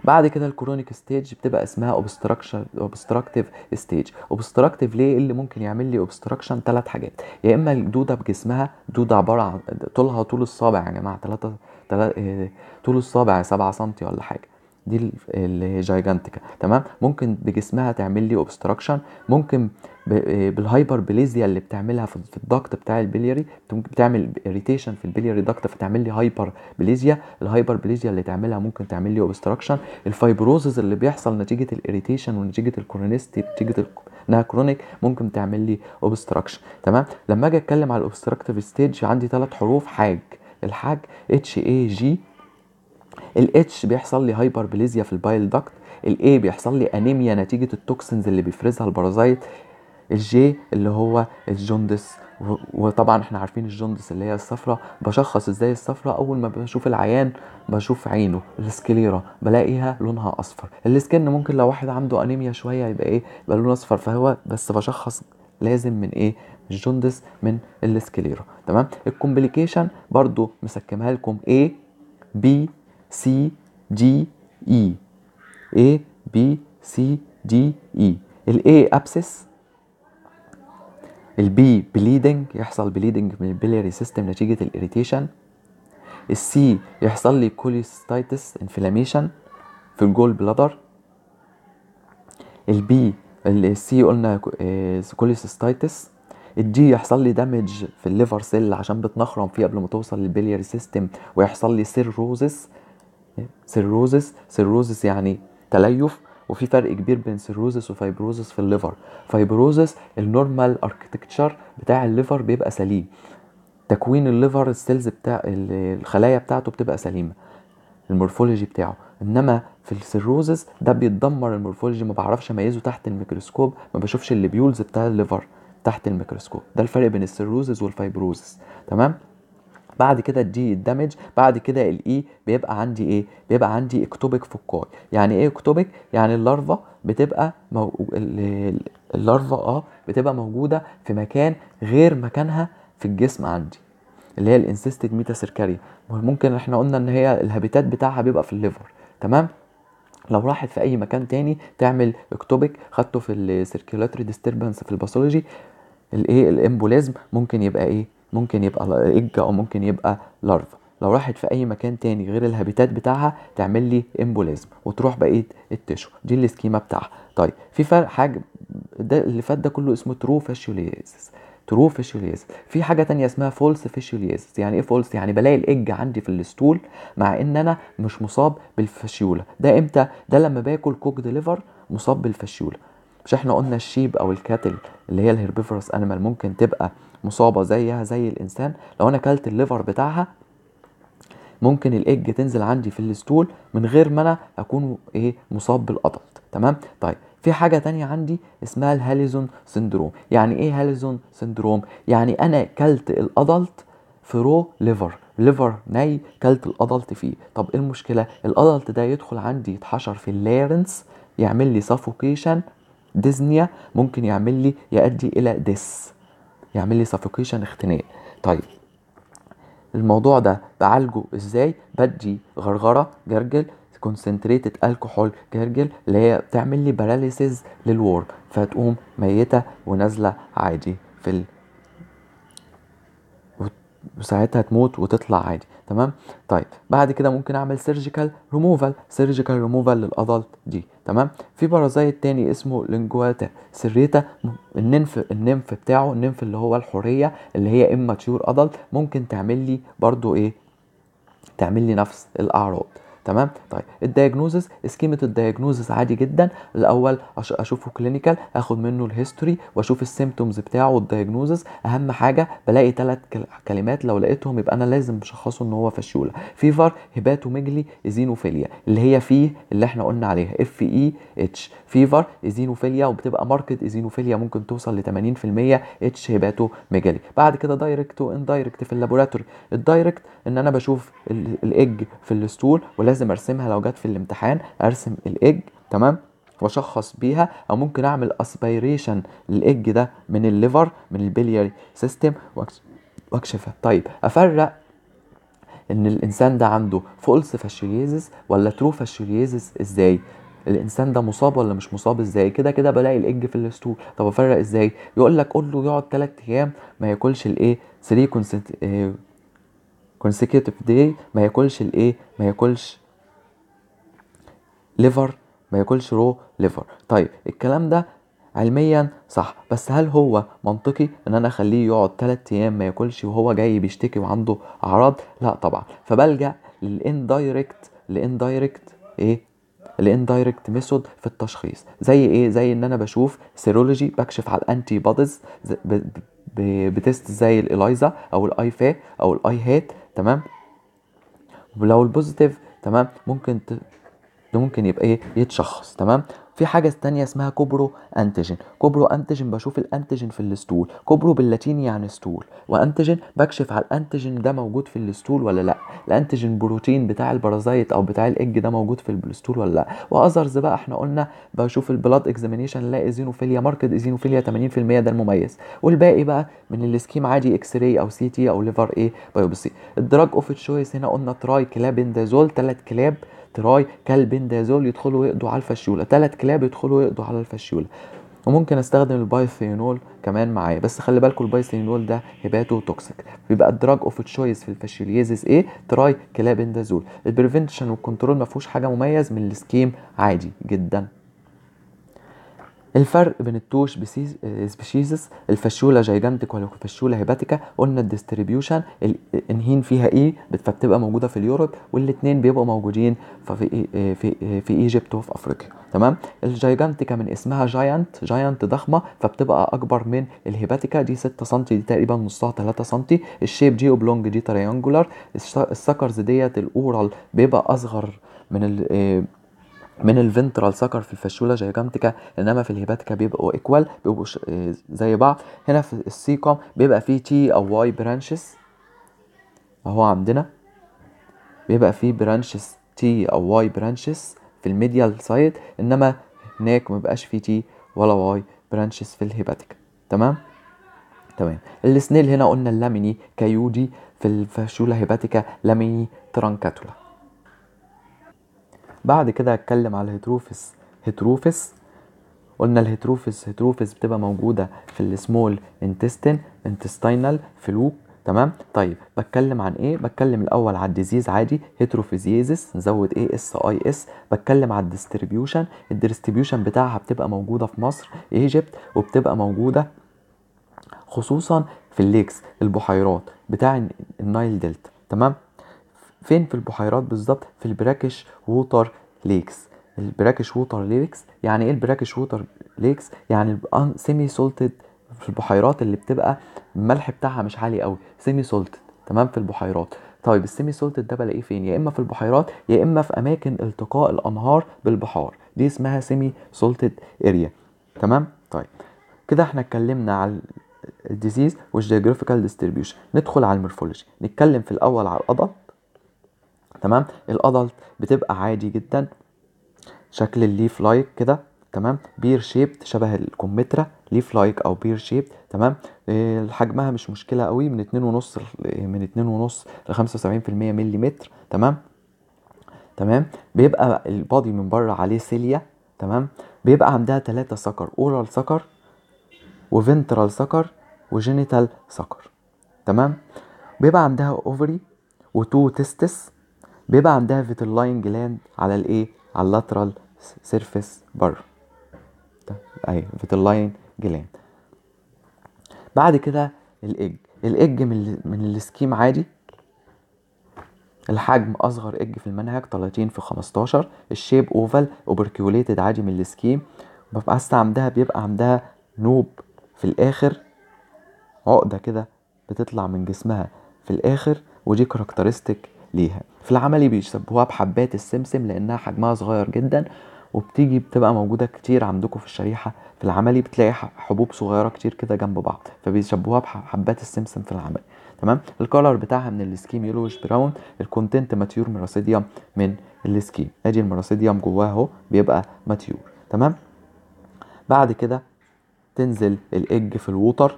بعد كده الكرونيك ستيج بتبقى اسمها اوبستراكشن اوبستراكتيف ستيج اوبستراكتيف ليه اللي ممكن يعمل لي اوبستراكشن ثلاث حاجات يا اما الدوده بجسمها دوده عباره عن طولها طول الصابع يا جماعه 3 طول الصابع 7 سم ولا حاجه دي اللي هي جايجانتيكا تمام ممكن بجسمها تعمل لي اوبستراكشن ممكن بالهايبر بليزيا اللي بتعملها في الضغط بتاع البلياري ممكن بتعمل اريتيشن في البلياري ضغط فتعمل لي هايبر بليزيا الهايبر بليزيا اللي تعملها ممكن تعمل لي اوبستراكشن الفايبروزز اللي بيحصل نتيجه الاريتيشن ونتيجه الكورونيستي نتيجه انها كرونيك ممكن تعمل لي اوبستراكشن تمام لما اجي اتكلم على الاوبستراكتيف ستيج عندي ثلاث حروف حاج الحاج اتش اي جي الاتش بيحصل لي هايبر بليزيا في البايل داكت الاي بيحصل لي انيميا نتيجه التوكسينز اللي بيفرزها البارازايت الجي اللي هو الجوندس وطبعا احنا عارفين الجوندس اللي هي الصفرة بشخص ازاي الصفرة اول ما بشوف العيان بشوف عينه السكليرا بلاقيها لونها اصفر السكن ممكن لو واحد عنده انيميا شوية يبقى ايه يبقى لونه اصفر فهو بس بشخص لازم من ايه الجوندس من السكليرا تمام الكومبليكيشن برضو مسكمها لكم A B C D E A B C D E ال A abscess البي بليدنج يحصل بليدنج من البلياري سيستم نتيجة الاريتيشن السي يحصل لي كوليستايتس انفلاميشن في الجول بلادر البي السي قلنا كوليستايتس الدي يحصل لي دامج في الليفر سيل عشان بتنخرم فيه قبل ما توصل للبلياري سيستم ويحصل لي سيروزس سيروزس سيروزس يعني تليف وفي فرق كبير بين سيروزس وفايبروزس في الليفر فايبروزس النورمال اركتكتشر بتاع الليفر بيبقى سليم تكوين الليفر السيلز بتاع الخلايا بتاعته بتبقى سليمه المورفولوجي بتاعه انما في السيروزس ده بيتدمر المورفولوجي ما بعرفش اميزه تحت الميكروسكوب ما بشوفش الليبيولز بتاع الليفر تحت الميكروسكوب ده الفرق بين السيروزس والفايبروزس تمام بعد كده الدي الدمج بعد كده الاي بيبقى عندي ايه بيبقى عندي اكتوبيك فوكاي يعني ايه اكتوبيك يعني اللارفا بتبقى مو... اللارفا اه بتبقى موجوده في مكان غير مكانها في الجسم عندي اللي هي الانسيستد ميتا سيركاريا ممكن احنا قلنا ان هي الهابيتات بتاعها بيبقى في الليفر تمام لو راحت في اي مكان تاني تعمل اكتوبيك خدته في السيركيولاتري ديستربنس في الباثولوجي الايه الامبوليزم ممكن يبقى ايه ممكن يبقى ايج او ممكن يبقى لارفا لو راحت في اي مكان تاني غير الهابيتات بتاعها تعمل لي امبوليزم وتروح بقيه التشو دي السكيما بتاعها طيب في فرق حاجه ده اللي فات ده كله اسمه ترو فاشيوليزس ترو فيشوليز في حاجه تانية اسمها فولس فيشوليز يعني ايه فولس يعني بلاقي الايج عندي في الستول مع ان انا مش مصاب بالفشيوله ده امتى ده لما باكل كوك ديليفر مصاب بالفشيوله مش احنا قلنا الشيب او الكاتل اللي هي الهربيفورس انيمال ممكن تبقى مصابه زيها زي الانسان لو انا اكلت الليفر بتاعها ممكن الايج تنزل عندي في الستول من غير ما انا اكون ايه مصاب بالادلت تمام طيب في حاجه تانية عندي اسمها الهاليزون سندروم يعني ايه هاليزون سندروم يعني انا كلت الادلت في رو ليفر ليفر ني كلت الادلت فيه طب ايه المشكله الادلت ده يدخل عندي يتحشر في الليرنس يعمل لي سافوكيشن ديزنيا ممكن يعمل لي يؤدي الى ديس يعمل لي سافوكيشن اختناق طيب الموضوع ده بعالجه ازاي بدي غرغره جرجل كونسنتريتد الكحول جرجل اللي هي بتعمل لي باراليسيز للورم فتقوم ميته ونازله عادي في ال... وساعتها تموت وتطلع عادي تمام طيب بعد كده ممكن اعمل سيرجيكال ريموفال سيرجيكال ريموفال للادلت دي تمام في بارازايت تاني اسمه لينجواتا سريتا النمف النمف بتاعه النمف اللي هو الحوريه اللي هي اماتيور ادلت ممكن تعمل لي برضو ايه تعمل لي نفس الاعراض تمام طيب الدايجنوزس سكيمه الدايجنوزس عادي جدا الاول اشوفه كلينيكال اخد منه الهيستوري واشوف السيمتومز بتاعه والدايجنوزس اهم حاجه بلاقي ثلاث كلمات لو لقيتهم يبقى انا لازم بشخصه ان هو فشوله فيفر هيباتوميجلي ايزينوفيليا اللي هي فيه اللي احنا قلنا عليها اف اي اتش فيفر ايزينوفيليا وبتبقى ماركت ايزينوفيليا ممكن توصل ل 80% اتش هيباتوميجلي بعد كده دايركت واندايركت في اللابوراتوري الدايركت ان انا بشوف الايج في الستول ولازم ارسمها لو جت في الامتحان ارسم الايج تمام واشخص بيها او ممكن اعمل اسبيريشن للايج ده من الليفر من البلياري سيستم واكشفها طيب افرق ان الانسان ده عنده فولس فاشيوليزس ولا ترو فاشيوليزس ازاي الانسان ده مصاب ولا مش مصاب ازاي كده كده بلاقي الاج في الستول طب افرق ازاي يقول لك قول له يقعد 3 ايام ما ياكلش الايه 3 consecutive داي ما ياكلش الايه ما ياكلش ليفر ما ياكلش رو ليفر طيب الكلام ده علميا صح بس هل هو منطقي ان انا اخليه يقعد 3 ايام ما ياكلش وهو جاي بيشتكي وعنده اعراض لا طبعا فبلجا للاندايركت الاندايركت ايه الاندايركت ميثود في التشخيص زي ايه زي ان انا بشوف سيرولوجي بكشف على الانتي بوديز بتست زي الاليزا او الاي فا او الاي هات تمام ولو البوزيتيف تمام ممكن ت... ممكن يبقى ايه يتشخص تمام في حاجة تانية اسمها كوبرو انتيجين كوبرو انتيجين بشوف الانتيجين في الستول كوبرو باللاتيني يعني ستول وانتيجين بكشف على الانتيجين ده موجود في الستول ولا لا الانتيجين بروتين بتاع البرازيت او بتاع الاج ده موجود في الستول ولا لا واذرز بقى احنا قلنا بشوف البلاد اكزامينيشن الاقي ايزينوفيليا ماركت ايزينوفيليا 80% ده المميز والباقي بقى من السكيم عادي اكس راي او سي تي او ليفر ايه بايوبسي الدراج اوف تشويس هنا قلنا تراي كلابندازول 3 كلاب تراي كالبندازول يدخلوا يقضوا على الفشيوله ثلاث كلاب يدخلوا يقضوا على الفشيوله وممكن استخدم البايثينول كمان معايا بس خلي بالكم البايثينول ده هيباتو توكسيك بيبقى الدراج اوف تشويس في الفاشيوليزيس ايه تراي كلابندازول البريفنشن والكنترول ما فيهوش حاجه مميز من السكيم عادي جدا الفرق بين التوش سبيشيزس الفاشيولا جايجانتيك والفاشيولا هيباتيكا قلنا الديستريبيوشن الانهين فيها ايه فبتبقى موجوده في اليوروب والاثنين بيبقوا موجودين في في في ايجيبت وفي افريقيا تمام الجايجانتيكا من اسمها جاينت جاينت ضخمه فبتبقى اكبر من الهيباتيكا دي 6 سم دي تقريبا نصها 3 سم الشيب دي اوبلونج دي تريانجولار السكرز ديت الاورال بيبقى اصغر من ال من الفنترال سكر في الفاشولا جايجانتيكا انما في الهيباتيكا بيبقوا ايكوال بيبقوا زي بعض هنا في السيكوم بيبقى فيه تي او واي برانشز اهو عندنا بيبقى فيه برانشز تي او واي برانشز في الميديال سايد انما هناك مبقاش فيه تي ولا واي برانشز في الهيباتيكا تمام تمام السنيل هنا قلنا اللاميني كيودي في الفاشولا هيباتيكا لاميني ترانكاتولا بعد كده هتكلم على الهيتروفيس هيتروفيس قلنا الهيتروفيس هيتروفيس بتبقى موجودة في السمول انتستين انتستينال فلوك تمام طيب بتكلم عن ايه بتكلم الاول على الديزيز عادي هيتروفيزيزس نزود ايه اس اي اس بتكلم على الديستريبيوشن الديستريبيوشن بتاعها بتبقى موجوده في مصر ايجيبت وبتبقى موجوده خصوصا في الليكس البحيرات بتاع النايل دلتا تمام فين في البحيرات بالظبط في البراكش ووتر ليكس البراكش ووتر ليكس يعني ايه البراكش ووتر ليكس يعني سيمي سولتد في البحيرات اللي بتبقى الملح بتاعها مش عالي قوي سيمي سولتد تمام في البحيرات طيب السيمي سولتد ده بلاقيه فين يا اما في البحيرات يا اما في اماكن التقاء الانهار بالبحار دي اسمها سيمي سولتد اريا تمام طيب كده احنا اتكلمنا على الديزيز والجيوغرافيكال ديستريبيوشن ندخل على المورفولوجي نتكلم في الاول على الادلت تمام الادلت بتبقى عادي جدا شكل الليف لايك كده تمام بير شيبت شبه الكمثرى ليف لايك او بير شيبت تمام إيه حجمها مش مشكله قوي من اتنين ونص من اتنين ونص ل 75% مليمتر تمام تمام بيبقى البادي من بره عليه سيليا تمام بيبقى عندها ثلاثة سكر اورال سكر وفنترال سكر وجينيتال سكر تمام بيبقى عندها اوفري وتو تستس بيبقى عندها فيتلاين جلاند على الايه على اللاترال سيرفيس بره اهي فيتلاين جلاند بعد كده الايج الايج من من السكيم عادي الحجم اصغر ايج في المنهج 30 في 15 الشيب اوفال اوبركيوليتد عادي من السكيم بس عندها بيبقى عندها نوب في الاخر عقده كده بتطلع من جسمها في الاخر ودي كاركترستيك ليها في العملي بيشبهوها بحبات السمسم لانها حجمها صغير جدا وبتيجي بتبقى موجودة كتير عندكم في الشريحة في العملي بتلاقي حبوب صغيرة كتير كده جنب بعض فبيشبهوها بحبات السمسم في العملي تمام الكولر بتاعها من السكيم يلوش براون الكونتنت ماتيور مراسيديوم من السكيم ادي المراسيديوم جواه اهو بيبقى ماتيور تمام بعد كده تنزل الايج في الووتر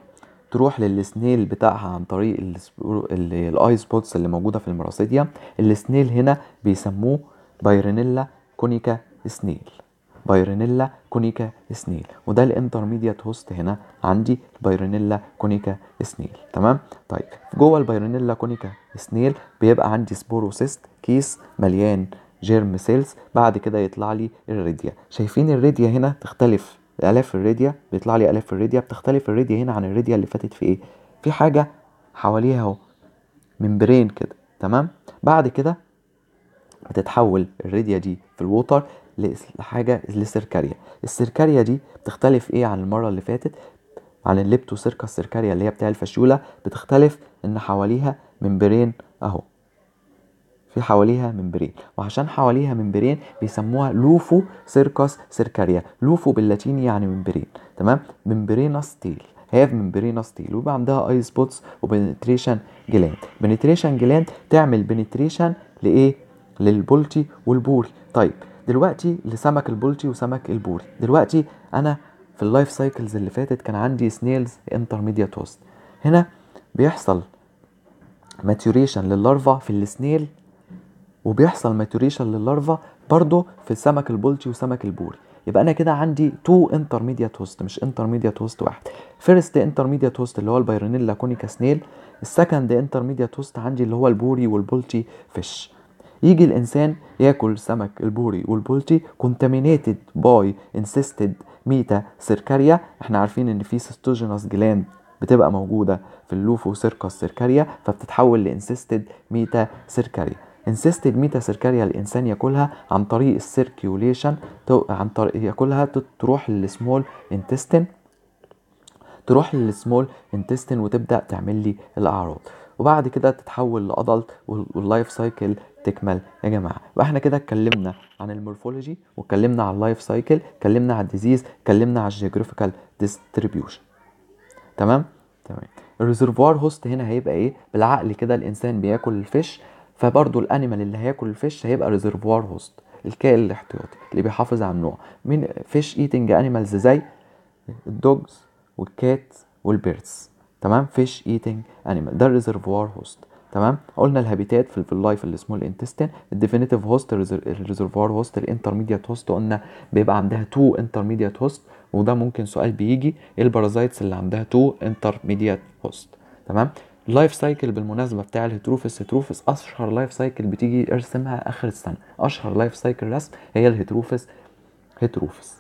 تروح للسنيل بتاعها عن طريق السبو- ال- الاي سبوتس اللي موجوده في المراسيديا السنيل هنا بيسموه بايرينيلا كونيكا سنيل بايرينيلا كونيكا سنيل وده الانترميديات هوست هنا عندي بايرينيلا كونيكا سنيل تمام طيب جوه البايرينيلا كونيكا سنيل بيبقى عندي سبوروسيست كيس مليان جيرم سيلز بعد كده يطلع لي الريديا شايفين الريديا هنا تختلف الاف الريديا بيطلع لي الاف الريديا بتختلف الريديا هنا عن الريديا اللي فاتت في ايه في حاجه حواليها اهو ممبرين كده تمام بعد كده بتتحول الريديا دي في الووتر لحاجه لسيركاريا السيركاريا دي بتختلف ايه عن المره اللي فاتت عن الليبتو سيركا السيركاريا اللي هي بتاع الفشوله بتختلف ان حواليها ممبرين اهو في حواليها ممبرين وعشان حواليها ممبرين بيسموها لوفو سيركاس سيركاريا لوفو باللاتيني يعني ممبرين تمام ممبرينا ستيل هاف ممبرينا ستيل ويبقى عندها اي سبوتس وبنتريشن جلاند بنتريشن جلاند تعمل بنتريشن لايه للبولتي والبوري طيب دلوقتي لسمك البولتي وسمك البوري دلوقتي انا في اللايف سايكلز اللي فاتت كان عندي سنيلز انترميديات هوست هنا بيحصل ماتوريشن لللارفا في السنيل وبيحصل ماتوريشن لللارفا برضه في السمك البلطي وسمك البوري يبقى انا كده عندي تو انترميديات هوست مش انترميديات هوست واحد فيرست انترميديات هوست اللي هو البايرونيلا كونيكا سنيل السكند انترميديات هوست عندي اللي هو البوري والبلطي فيش يجي الانسان ياكل سمك البوري والبلطي كونتامينيتد باي انسيستد ميتا سيركاريا احنا عارفين ان في سيستوجينوس جلاند بتبقى موجوده في اللوفو سيركاس سيركاريا فبتتحول لانسيستد ميتا سيركاريا انسيستد ميتا سيركاريا الانسان ياكلها عن طريق السيركيوليشن عن طريق ياكلها تروح للسمول انتستين تروح للسمول انتستين وتبدا تعمل لي الاعراض وبعد كده تتحول لادلت واللايف سايكل تكمل يا جماعه يبقى احنا كده اتكلمنا عن المورفولوجي واتكلمنا عن اللايف سايكل اتكلمنا عن الديزيز اتكلمنا عن الجيوغرافيكال ديستريبيوشن تمام تمام الريزرفوار هوست هنا هيبقى ايه بالعقل كده الانسان بياكل الفيش فبرضه الانيمال اللي هياكل الفيش هيبقى ريزرفوار هوست الكائن الاحتياطي اللي بيحافظ على النوع من فيش ايتنج انيمالز زي الدوجز والكات والبيردز تمام فيش ايتنج انيمال ده الريزرفوار هوست تمام قلنا الهابيتات في اللايف اللي اسمه الانتستين الديفينيتيف هوست الريزرفوار هوست الانترميديات هوست قلنا بيبقى عندها تو انترميديات هوست وده ممكن سؤال بيجي ايه البارازايتس اللي عندها تو انترميديات هوست تمام اللايف سايكل بالمناسبه بتاع الهيتروفيس هيتروفيس اشهر لايف سايكل بتيجي ارسمها اخر السنه اشهر لايف سايكل رسم هي الهيتروفيس هيتروفيس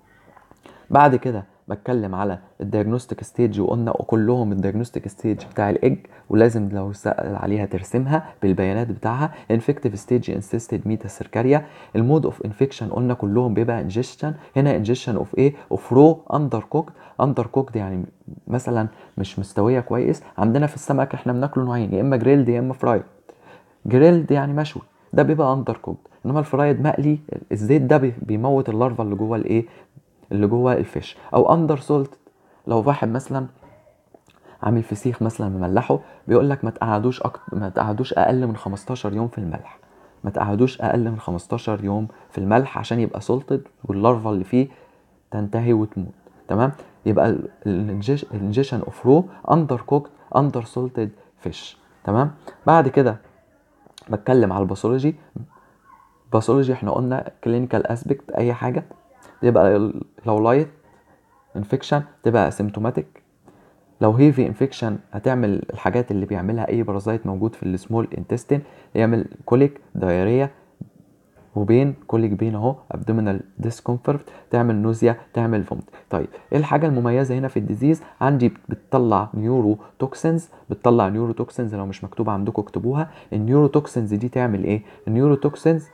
بعد كده بتكلم على الدياجنوستيك ستيج وقلنا كلهم الدياجنوستيك ستيج بتاع الايج ولازم لو سأل عليها ترسمها بالبيانات بتاعها انفكتيف ستيج انسيستد ميتا سيركاريا المود اوف انفكشن قلنا كلهم بيبقى انجكشن هنا انجكشن اوف ايه اوف رو اندر كوكد اندر كوكد يعني مثلا مش مستويه كويس عندنا في السمك احنا بناكله نوعين يا اما جريلد يا اما فرايد جريلد يعني مشوي ده بيبقى اندر كوكد انما الفرايد مقلي الزيت ده بيموت اللارفا اللي جوه الايه اللي جوه الفيش او اندر سولت لو واحد مثلا عامل فسيخ مثلا مملحه بيقول لك ما تقعدوش أكتر ما تقعدوش اقل من 15 يوم في الملح ما تقعدوش اقل من 15 يوم في الملح عشان يبقى سولتد واللارفا اللي فيه تنتهي وتموت تمام يبقى الانجيشن اوف رو اندر كوكد اندر سولتد فيش تمام بعد كده بتكلم على الباثولوجي باثولوجي احنا قلنا كلينيكال اسبكت اي حاجه يبقى لو لايت انفكشن تبقى اسيمتوماتيك لو هيفي انفكشن هتعمل الحاجات اللي بيعملها اي بارازايت موجود في السمول انتستين يعمل كوليك دايريا وبين كوليك بين اهو ابدومينال ديسكومفورت تعمل نوزيا تعمل فومت طيب ايه الحاجه المميزه هنا في الديزيز عندي بتطلع نيورو توكسينز بتطلع نيورو توكسينز لو مش مكتوبه عندكم اكتبوها النيورو توكسينز دي تعمل ايه النيورو توكسينز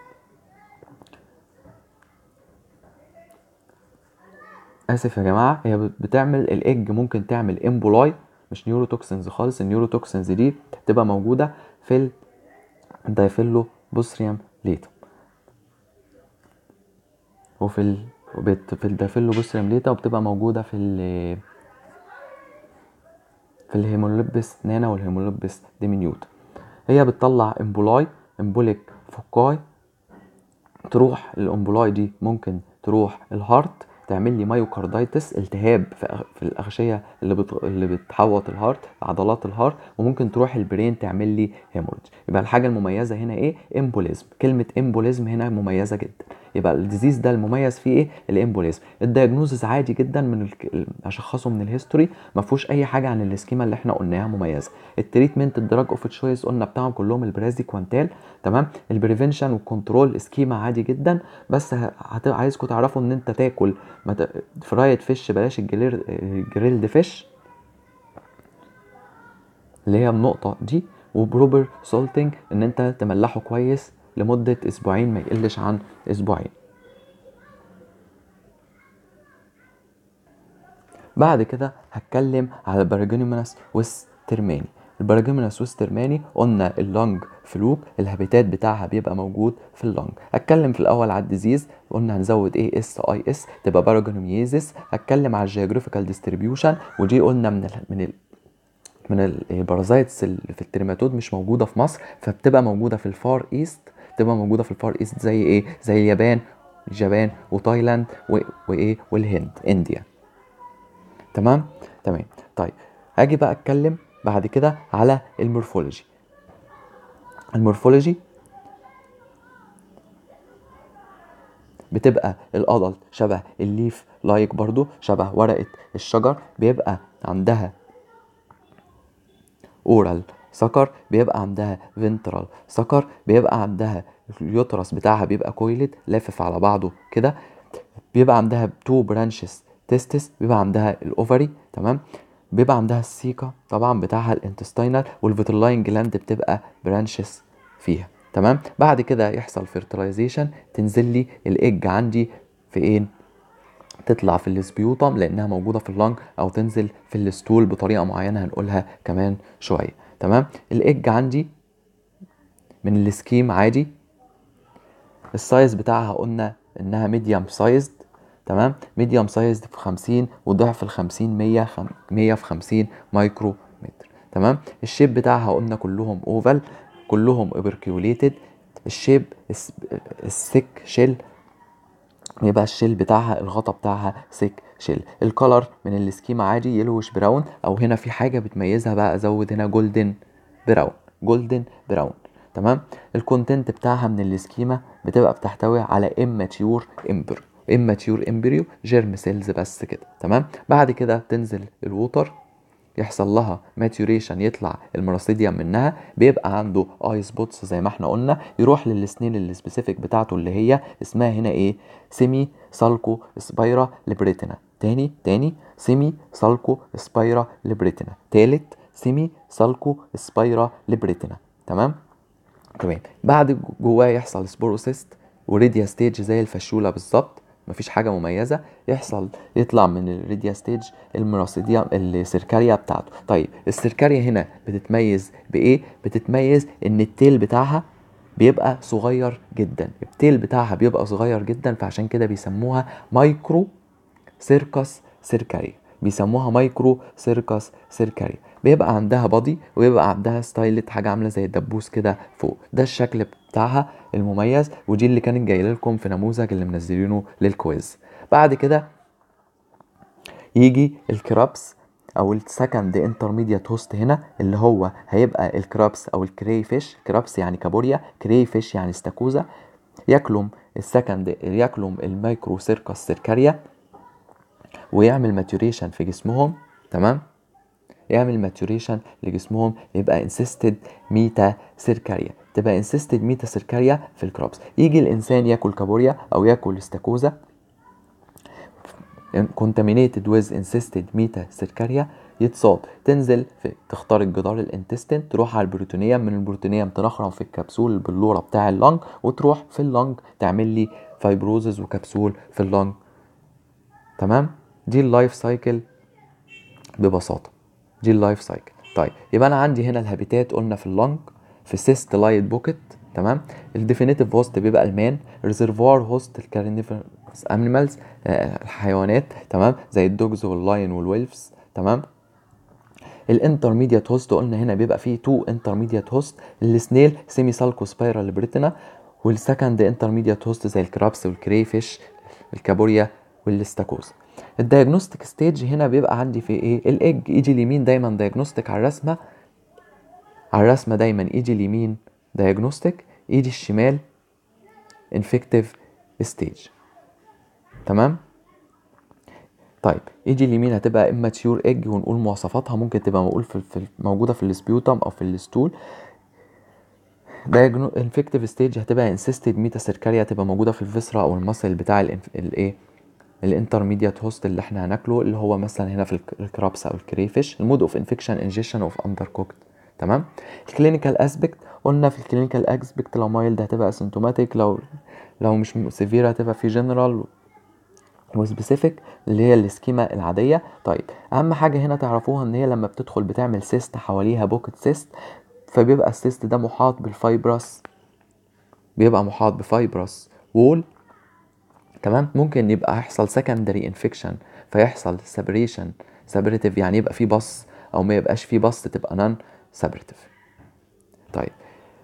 اسف يا جماعه هي بتعمل الايج ممكن تعمل امبولاي مش نيوروتوكسينز خالص النيوروتوكسينز دي تبقى موجوده في الدايفيلو بوستريوم ليتم وفي ال... في الدايفيلو بوستريوم ليتا وبتبقى موجوده في ال... في الهيمولوبس نانا والهيمولوبس ديمينيوت هي بتطلع امبولاي امبوليك فوكاي تروح الامبولاي دي ممكن تروح الهارت تعمل لي مايوكاردايتس التهاب في أغ- في الاغشيه اللي بت... اللي بتحوط الهارت عضلات الهارت وممكن تروح البرين تعمل لي هيموريدج يبقى الحاجه المميزه هنا ايه امبوليزم كلمه امبوليزم هنا مميزه جدا يبقى الديزيز ده المميز فيه ايه الامبوليزم الدياجنوزز عادي جدا من ال... ال- اشخصه من الهيستوري ما فيهوش اي حاجه عن السكيما اللي احنا قلناها مميزه التريتمنت الدراج اوف تشويس قلنا بتاعهم كلهم البرازي كوانتال تمام البريفنشن والكنترول سكيما عادي جدا بس ه- هت... عايزكم تعرفوا ان انت تاكل ما ت... فرايد فيش بلاش الجلير الجريلد فيش اللي هي النقطة دي وبروبر سولتنج ان انت تملحه كويس لمدة اسبوعين ما يقلش عن اسبوعين بعد كده هتكلم على البراجونيموناس وسترماني البراجونيموناس وسترماني قلنا اللونج فلوك الهابيتات بتاعها بيبقى موجود في اللونج اتكلم في الاول على الديزيز قلنا هنزود ايه اس اي اس تبقى باراجونيميزيس اتكلم على الجيوغرافيكال ديستريبيوشن ودي قلنا من ال من ال من البارازايتس اللي في التريماتود مش موجوده في مصر فبتبقى موجوده في الفار ايست بتبقى موجوده في الفار ايست زي ايه زي اليابان اليابان وتايلاند و- وايه والهند انديا تمام تمام طيب هاجي بقى اتكلم بعد كده على المورفولوجي المورفولوجي بتبقى الادلت شبه الليف لايك برضو شبه ورقة الشجر بيبقى عندها اورال سكر بيبقى عندها فينترال سكر بيبقى عندها اليوترس بتاعها بيبقى كويلد لافف على بعضه كده بيبقى عندها تو برانشز تستس بيبقى عندها الاوفري تمام بيبقى عندها السيكا طبعا بتاعها الانتستينال والفيترلاين جلاند بتبقى برانشز فيها تمام بعد كده يحصل فيرتلايزيشن تنزل لي الايج عندي في ايه تطلع في السبيوتم لانها موجوده في اللنج او تنزل في الستول بطريقه معينه هنقولها كمان شويه تمام الايج عندي من السكيم عادي السايز بتاعها قلنا انها ميديوم سايزد تمام ميديوم سايزد في 50 وضعف ال 50 100 خم... 100 في 50 مايكرو متر تمام الشيب بتاعها قلنا كلهم اوفال كلهم اوبركيوليتد الشيب الس- السيك شيل يبقى الشيل بتاعها الغطا بتاعها سيك شيل الكولر من السكيما عادي يلوش براون او هنا في حاجه بتميزها بقى ازود هنا جولدن براون جولدن براون تمام الكونتنت بتاعها من السكيما بتبقى بتحتوي على اماتيور امبر اماتيور امبريو جيرم سيلز بس كده تمام بعد كده تنزل الووتر يحصل لها ماتيوريشن يطلع المراسيديوم منها بيبقى عنده اي سبوتس زي ما احنا قلنا يروح للسنين السبيسيفيك بتاعته اللي هي اسمها هنا ايه سيمي سالكو سبايرا ليبريتنا تاني تاني سيمي سالكو سبايرا ليبريتنا تالت سيمي سالكو سبايرا ليبريتنا تمام تمام بعد جواه يحصل سبوروسيست وريديا ستيج زي الفشوله بالظبط مفيش حاجه مميزه يحصل يطلع من الريديا ستيج المراسيديا السيركاريا بتاعته طيب السيركاريا هنا بتتميز بايه بتتميز ان التيل بتاعها بيبقى صغير جدا التيل بتاعها بيبقى صغير جدا فعشان كده بيسموها مايكرو سيركس سيركاريا بيسموها مايكرو سيركس سيركاريا بيبقى عندها بادي ويبقى عندها ستايلت حاجه عامله زي الدبوس كده فوق ده الشكل بتاعها المميز ودي اللي كانت جايه لكم في نموذج اللي منزلينه للكويز بعد كده يجي الكرابس او السكند انترميديات هوست هنا اللي هو هيبقى الكرابس او الكري فيش كرابس يعني كابوريا كري فيش يعني استاكوزا ياكلم السكند ياكلم المايكرو سيركس سيركاريا ويعمل ماتوريشن في جسمهم تمام يعمل ماتوريشن لجسمهم يبقى انسيستد ميتا سيركاريا تبقى انسيستد ميتا سيركاريا في الكرابس يجي الانسان ياكل كابوريا او ياكل استاكوزا contaminated with insisted meta سيركاريا يتصاب تنزل في تخترق جدار الانتستين تروح على البروتونيوم من البروتونيوم تنخرم في الكبسول البلوره بتاع اللنج وتروح في اللنج تعمل لي فايبروزز وكبسول في اللنج تمام دي اللايف سايكل ببساطه دي اللايف سايكل طيب يبقى انا عندي هنا الهابيتات قلنا في اللنج في سيست لايت بوكيت تمام الديفينيتيف هوست بيبقى المان ريزرفوار هوست الكارنيفرس انيمالز الحيوانات تمام زي الدوجز واللاين والويلفز تمام الانترميديات هوست قلنا هنا بيبقى فيه تو انترميديات هوست السنيل سيمي سالكو سبايرال بريتنا والسكند انترميديات هوست زي الكرابس والكري فيش الكابوريا والاستاكوزا الدايجنوستيك ستيج هنا بيبقى عندي في ايه الايج ايجي اليمين دايما دايجنوستيك على الرسمه على الرسمه دايما ايجي اليمين دايجنوستيك ايدي الشمال انفكتيف ستيج تمام طيب ايدي اليمين هتبقى اما تيور ايج ونقول مواصفاتها ممكن تبقى موجود في في- موجوده في السبيوتم او في الستول انفكتيف ستيج هتبقى انسيستد ميتا سيركاريا هتبقى موجوده في الفيسرا او المصل بتاع الايه الانترميديات هوست اللي احنا هناكله اللي هو مثلا هنا في الك- الكرابس او الكريفش المود اوف انفكشن انجيشن اوف اندر كوكت تمام الكلينيكال اسبكت قلنا في الكلينيكال اسبكت لو مايلد هتبقى اسيمتوماتيك لو لو مش سيفير هتبقى في جنرال وسبيسيفيك اللي هي السكيما العاديه طيب اهم حاجه هنا تعرفوها ان هي لما بتدخل بتعمل سيست حواليها بوكت سيست فبيبقى السيست ده محاط بالفايبرس بيبقى محاط بفايبرس وول تمام ممكن يبقى يحصل secondary infection فيحصل separation separative يعني يبقى في بص او ما يبقاش في بص تبقى non separative طيب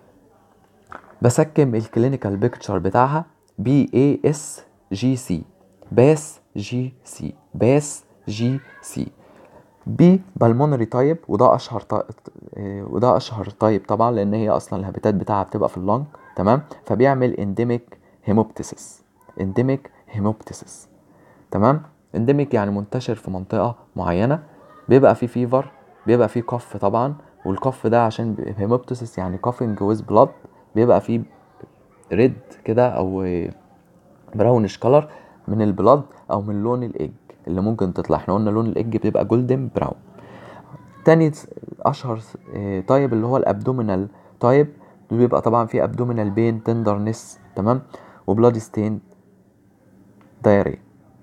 بسكم الكلينيكال بيكتشر بتاعها بي اي اس جي سي باس جي سي باس جي سي بي بالمونري تايب وده اشهر تا... آه، وده اشهر تايب طبعا لان هي اصلا الهابيتات بتاعها بتبقى في اللنج تمام فبيعمل انديميك هيموبتيسيس انديميك هيموبتيسيس تمام انديميك يعني منتشر في منطقه معينه بيبقى فيه فيفر بيبقى فيه كف طبعا والكف ده عشان هيموبتيسيس يعني كافنج ويز بلاد بيبقى فيه ريد كده او براونش كلر من البلاد او من لون الايج اللي ممكن تطلع احنا قلنا لون الايج بيبقى جولدن براون تاني س- اشهر س- آه، تايب اللي هو الابدومينال تايب بيبقى طبعا فيه ابدومينال بين تندرنس تمام وبلاد ستين دايريا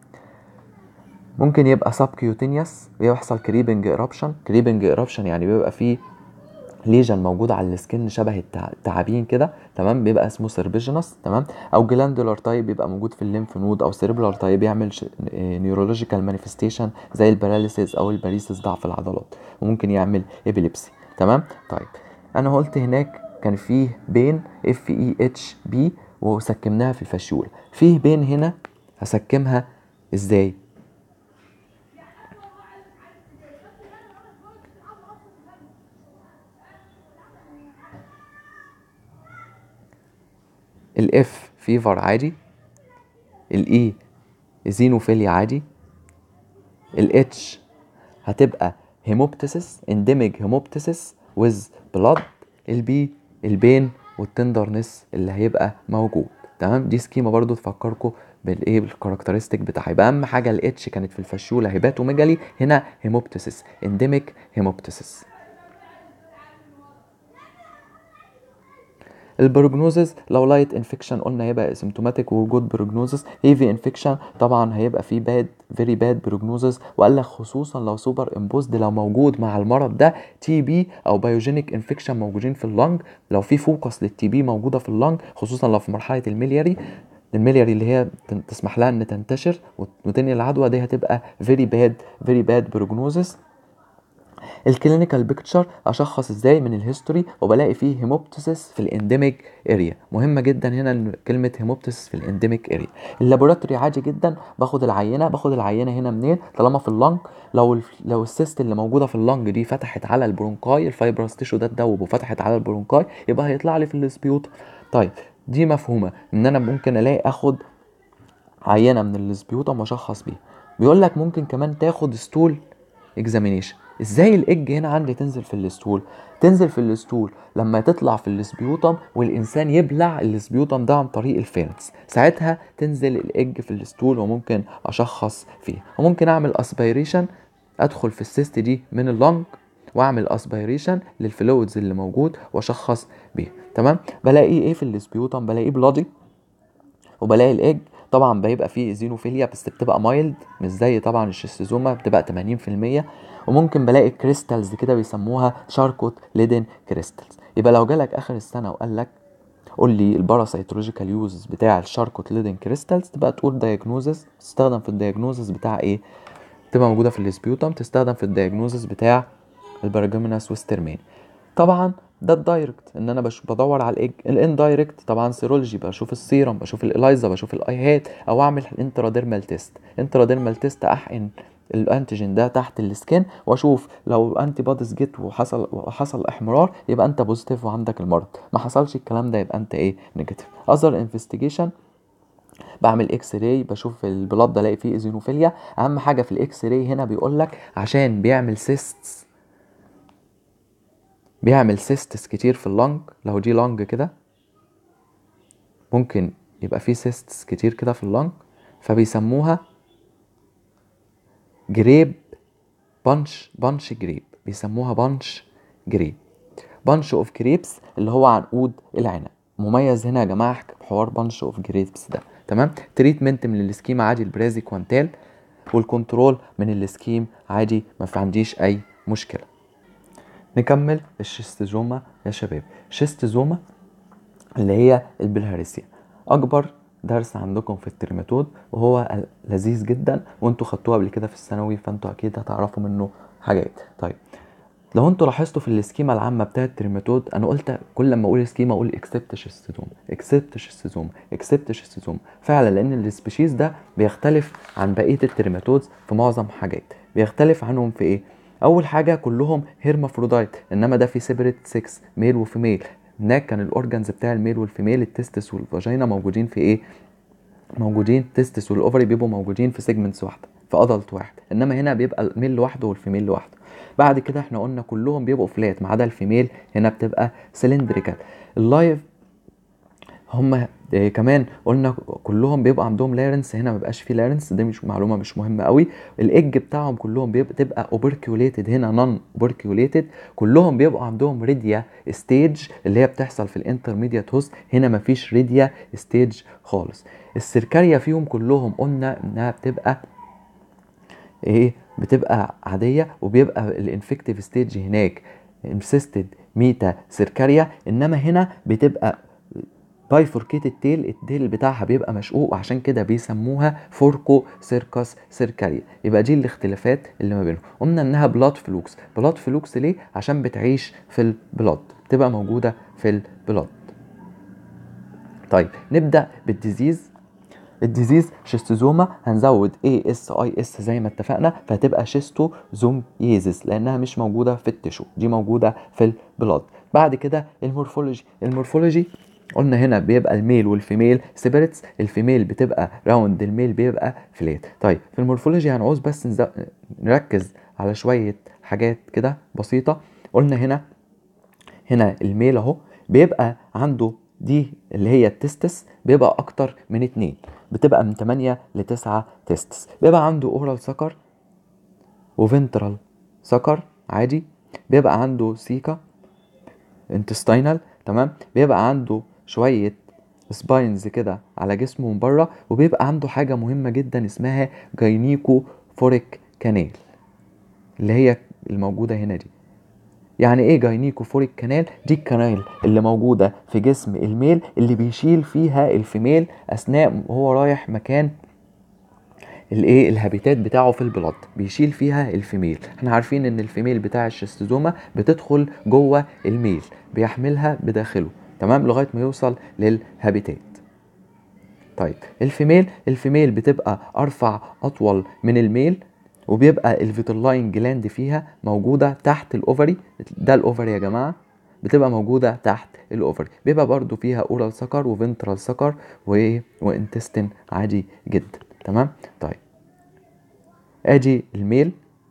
ممكن يبقى سب كيوتينيوس بيحصل كريبنج ايربشن كريبنج ايربشن يعني بيبقى فيه ليجن موجود على السكن شبه التع- التعابين كده تمام بيبقى اسمه سيربيجينس تمام او جلاندولار تايب بيبقى موجود في الليمف نود او سيربلار تايب يعمل نيورولوجيكال مانيفستيشن زي الباراليسيس او الباريسيس ضعف العضلات وممكن يعمل ابيليبسي تمام طيب انا قلت هناك كان فيه بين اف اي اتش بي وسكمناها في الفشول فيه بين هنا هسكمها ازاي الاف فيفر عادي الاي زينوفيليا عادي الاتش هتبقى هيموبتيسيس انديميك هيموبتيسيس ويز بلاد البي البين والتندرنس اللي هيبقى موجود تمام دي سكيما برضو تفكركم بالايه بالكاركترستيك بتاعها يبقى اهم حاجه الاتش كانت في الفشوله هيباتوميجالي هنا هيموبتيسيس انديميك هيموبتيسيس البروجنوزز لو لايت انفكشن قلنا هيبقى اسيمتوماتيك وجود بروجنوزز هيفي انفكشن طبعا هيبقى فيه باد فيري باد بروجنوزز وقال لك خصوصا لو سوبر امبوزد لو موجود مع المرض ده تي بي او بايوجينيك انفكشن موجودين في اللنج لو في فوكس للتي بي موجوده في اللنج خصوصا لو في مرحله الملياري الملياري اللي هي تن- تسمح لها ان تنتشر وت- وتنقل العدوى دي هتبقى فيري باد فيري باد بروجنوزز الكلينيكال بيكتشر اشخص ازاي من الهيستوري وبلاقي فيه هيموبتيسيس في الانديميك اريا مهمه جدا هنا ان كلمه هيموبتيسيس في الانديميك اريا اللابوراتوري عادي جدا باخد العينه باخد العينه هنا منين طالما في اللنج لو ال- لو السيست اللي موجوده في اللنج دي فتحت على البرونكاي الفايبرس تيشو ده اتدوب وفتحت على البرونكاي يبقى هيطلع لي في السبيوت طيب دي مفهومه ان انا ممكن الاقي اخد عينه من السبيوتم واشخص بيها بيقول لك ممكن كمان تاخد ستول اكزامينيشن ازاي الايج هنا عندي تنزل في الستول تنزل في الستول لما تطلع في السبيوتم والانسان يبلع السبيوتم ده عن طريق الفيرنس ساعتها تنزل الايج في الستول وممكن اشخص فيه وممكن اعمل اسبيريشن ادخل في السيست دي من اللنج واعمل اسبيريشن للفلويدز اللي موجود واشخص بيه تمام بلاقي ايه في السبيوتم بلاقيه بلادي وبلاقي الايج طبعا بيبقى فيه زينوفيليا بس بتبقى مايلد مش زي طبعا الشيستوزوما بتبقى 80% وممكن بلاقي كريستالز كده بيسموها شاركوت ليدن كريستالز يبقى لو جالك اخر السنه وقال لك قول لي الباراسيتولوجيكال يوزز بتاع الشاركوت ليدن كريستالز تبقى تقول دايجنوزس تستخدم في الدايجنوزس بتاع ايه تبقى موجوده في السبيوتم تستخدم في الدايجنوزس بتاع البرجميناس وسترمين طبعا ده الدايركت ان انا بش بدور على الايج الاندايركت طبعا سيرولوجي بشوف السيرم بشوف الالايزا بشوف الايهات او اعمل انتراديرمال تيست انتراديرمال تيست احقن الانتيجين ده تحت السكين واشوف لو انتي بوديز جيت وحصل وحصل احمرار يبقى انت بوزيتيف وعندك المرض ما حصلش الكلام ده يبقى انت ايه نيجاتيف اذر انفستيجيشن بعمل اكس راي بشوف البلاد ده الاقي فيه ايزينوفيليا اهم حاجه في الاكس راي هنا بيقول لك عشان بيعمل سيستس بيعمل سيستس كتير في اللنج لو دي لنج كده ممكن يبقى فيه سيستس كتير كده في اللنج فبيسموها جريب بانش بانش جريب بيسموها بانش جريب بانش اوف جريبس اللي هو عنقود العنب مميز هنا يا جماعه حوار بانش اوف جريبس ده تمام تريتمنت من السكيم عادي البرازي كوانتال والكنترول من السكيم عادي ما في عنديش اي مشكله نكمل الشيستوزوما يا شباب شيستوزوما اللي هي البلهارسيا اكبر درس عندكم في الترماتود وهو لذيذ جدا وانتوا خدتوه قبل كده في الثانوي فانتوا اكيد هتعرفوا منه حاجات طيب لو انتوا لاحظتوا في السكيما العامه بتاعه الترماتود انا قلت كل لما اقول سكيما اقول اكسبت شيستوزوم اكسبت شيستوزوم اكسبت شيستوزوم فعلا لان السبيشيز ده بيختلف عن بقيه الترماتودز في معظم حاجات بيختلف عنهم في ايه اول حاجه كلهم هيرمافرودايت انما ده في سيبريت 6 ميل وفيميل هناك كان الاورجنز بتاع الميل والفيميل التستس والفاجينا موجودين في ايه موجودين تستس والاوفري بيبقوا موجودين في سيجمنتس واحده في ادلت واحد انما هنا بيبقى الميل لوحده والفيميل لوحده بعد كده احنا قلنا كلهم بيبقوا فلات ما عدا الفيميل هنا بتبقى سلندريكال اللايف هم كمان قلنا كلهم بيبقى عندهم لارنس هنا ما بيبقاش فيه لارنس دي مش معلومه مش مهمه قوي الايج بتاعهم كلهم بتبقى اوبركيوليتد هنا نون اوبركيوليتد كلهم بيبقوا عندهم ريديا ستيج اللي هي بتحصل في الانترميديات هوست هنا ما فيش ريديا ستيج خالص السركاريا فيهم كلهم قلنا انها بتبقى ايه بتبقى عاديه وبيبقى الانفكتيف ستيج هناك انسيستد ميتا سيركاريا انما هنا بتبقى بايفوركيتد تيل التيل بتاعها بيبقى مشقوق وعشان كده بيسموها فوركو سيركس سيركاريا يبقى دي الاختلافات اللي ما بينهم قلنا انها بلاد فلوكس بلاد فلوكس ليه عشان بتعيش في البلاد بتبقى موجوده في البلاد طيب نبدا بالديزيز الديزيز شيستوزوما هنزود اي اس اي اس زي ما اتفقنا فهتبقى شيستوزوميزيس لانها مش موجوده في التشو دي موجوده في البلاد بعد كده المورفولوجي المورفولوجي قلنا هنا بيبقى الميل والفيميل سيبريتس الفيميل بتبقى راوند الميل بيبقى فلات طيب في المورفولوجي هنعوز بس نزو... نركز على شويه حاجات كده بسيطه قلنا هنا هنا الميل اهو بيبقى عنده دي اللي هي التستس بيبقى اكتر من اتنين بتبقى من 8 ل 9 تستس بيبقى عنده اورال سكر وفنترال سكر عادي بيبقى عنده سيكا انتستينال تمام بيبقى عنده شوية سباينز كده على جسمه من بره وبيبقى عنده حاجة مهمة جدا اسمها جاينيكو فوريك كانال اللي هي الموجودة هنا دي يعني ايه جاينيكو فوريك كانال دي الكنال اللي موجودة في جسم الميل اللي بيشيل فيها الفيميل اثناء وهو رايح مكان الايه الهابيتات بتاعه في البلد بيشيل فيها الفيميل احنا عارفين ان الفيميل بتاع الشستوزوما بتدخل جوه الميل بيحملها بداخله تمام لغايه ما يوصل للهابيتات طيب الفيميل الفيميل بتبقى ارفع اطول من الميل وبيبقى الفيتلاين جلاند فيها موجوده تحت الاوفري ده الاوفري يا جماعه بتبقى موجوده تحت الاوفري بيبقى برضو فيها اورال سكر وفنترال سكر و... وانتستين عادي جدا تمام طيب ادي الميل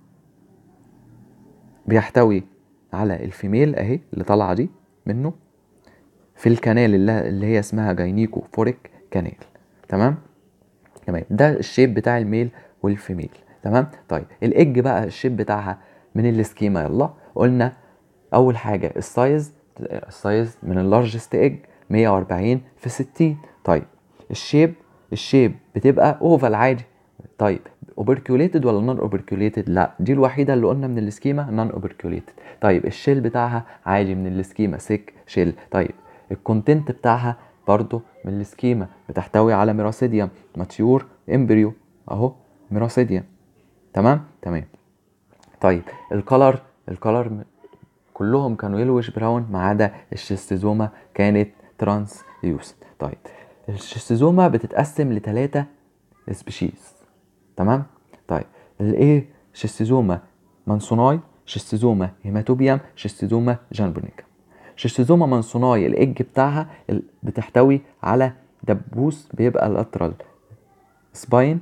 بيحتوي على الفيميل اهي اللي طالعه دي منه في الكنال اللي, اللي هي اسمها جاينيكو فوريك كانال تمام تمام ده الشيب بتاع الميل والفيميل تمام طيب الايج بقى الشيب بتاعها من السكيما يلا قلنا اول حاجه السايز السايز من اللارجست ايج 140 في 60 طيب الشيب الشيب بتبقى اوفال عادي طيب اوبركيوليتد ولا نون اوبركيوليتد لا دي الوحيده اللي قلنا من السكيما نون اوبركيوليتد طيب الشيل بتاعها عادي من السكيما سيك شيل طيب الكونتنت بتاعها برضو من السكيما بتحتوي على ميراسيديوم ماتيور امبريو اهو ميراسيديوم تمام تمام طيب الكلر الكلر كلهم كانوا يلوش براون ما عدا الشيستوزوما كانت ترانس يوسد طيب الشيستوزوما بتتقسم لثلاثة سبيشيز تمام طيب الايه شيستوزوما مانسوناي شيستوزوما هيماتوبيام شيستوزوما جانبونيكا شيستوزوما مانسوناي الايج بتاعها ال- بتحتوي على دبوس بيبقى لاترال سباين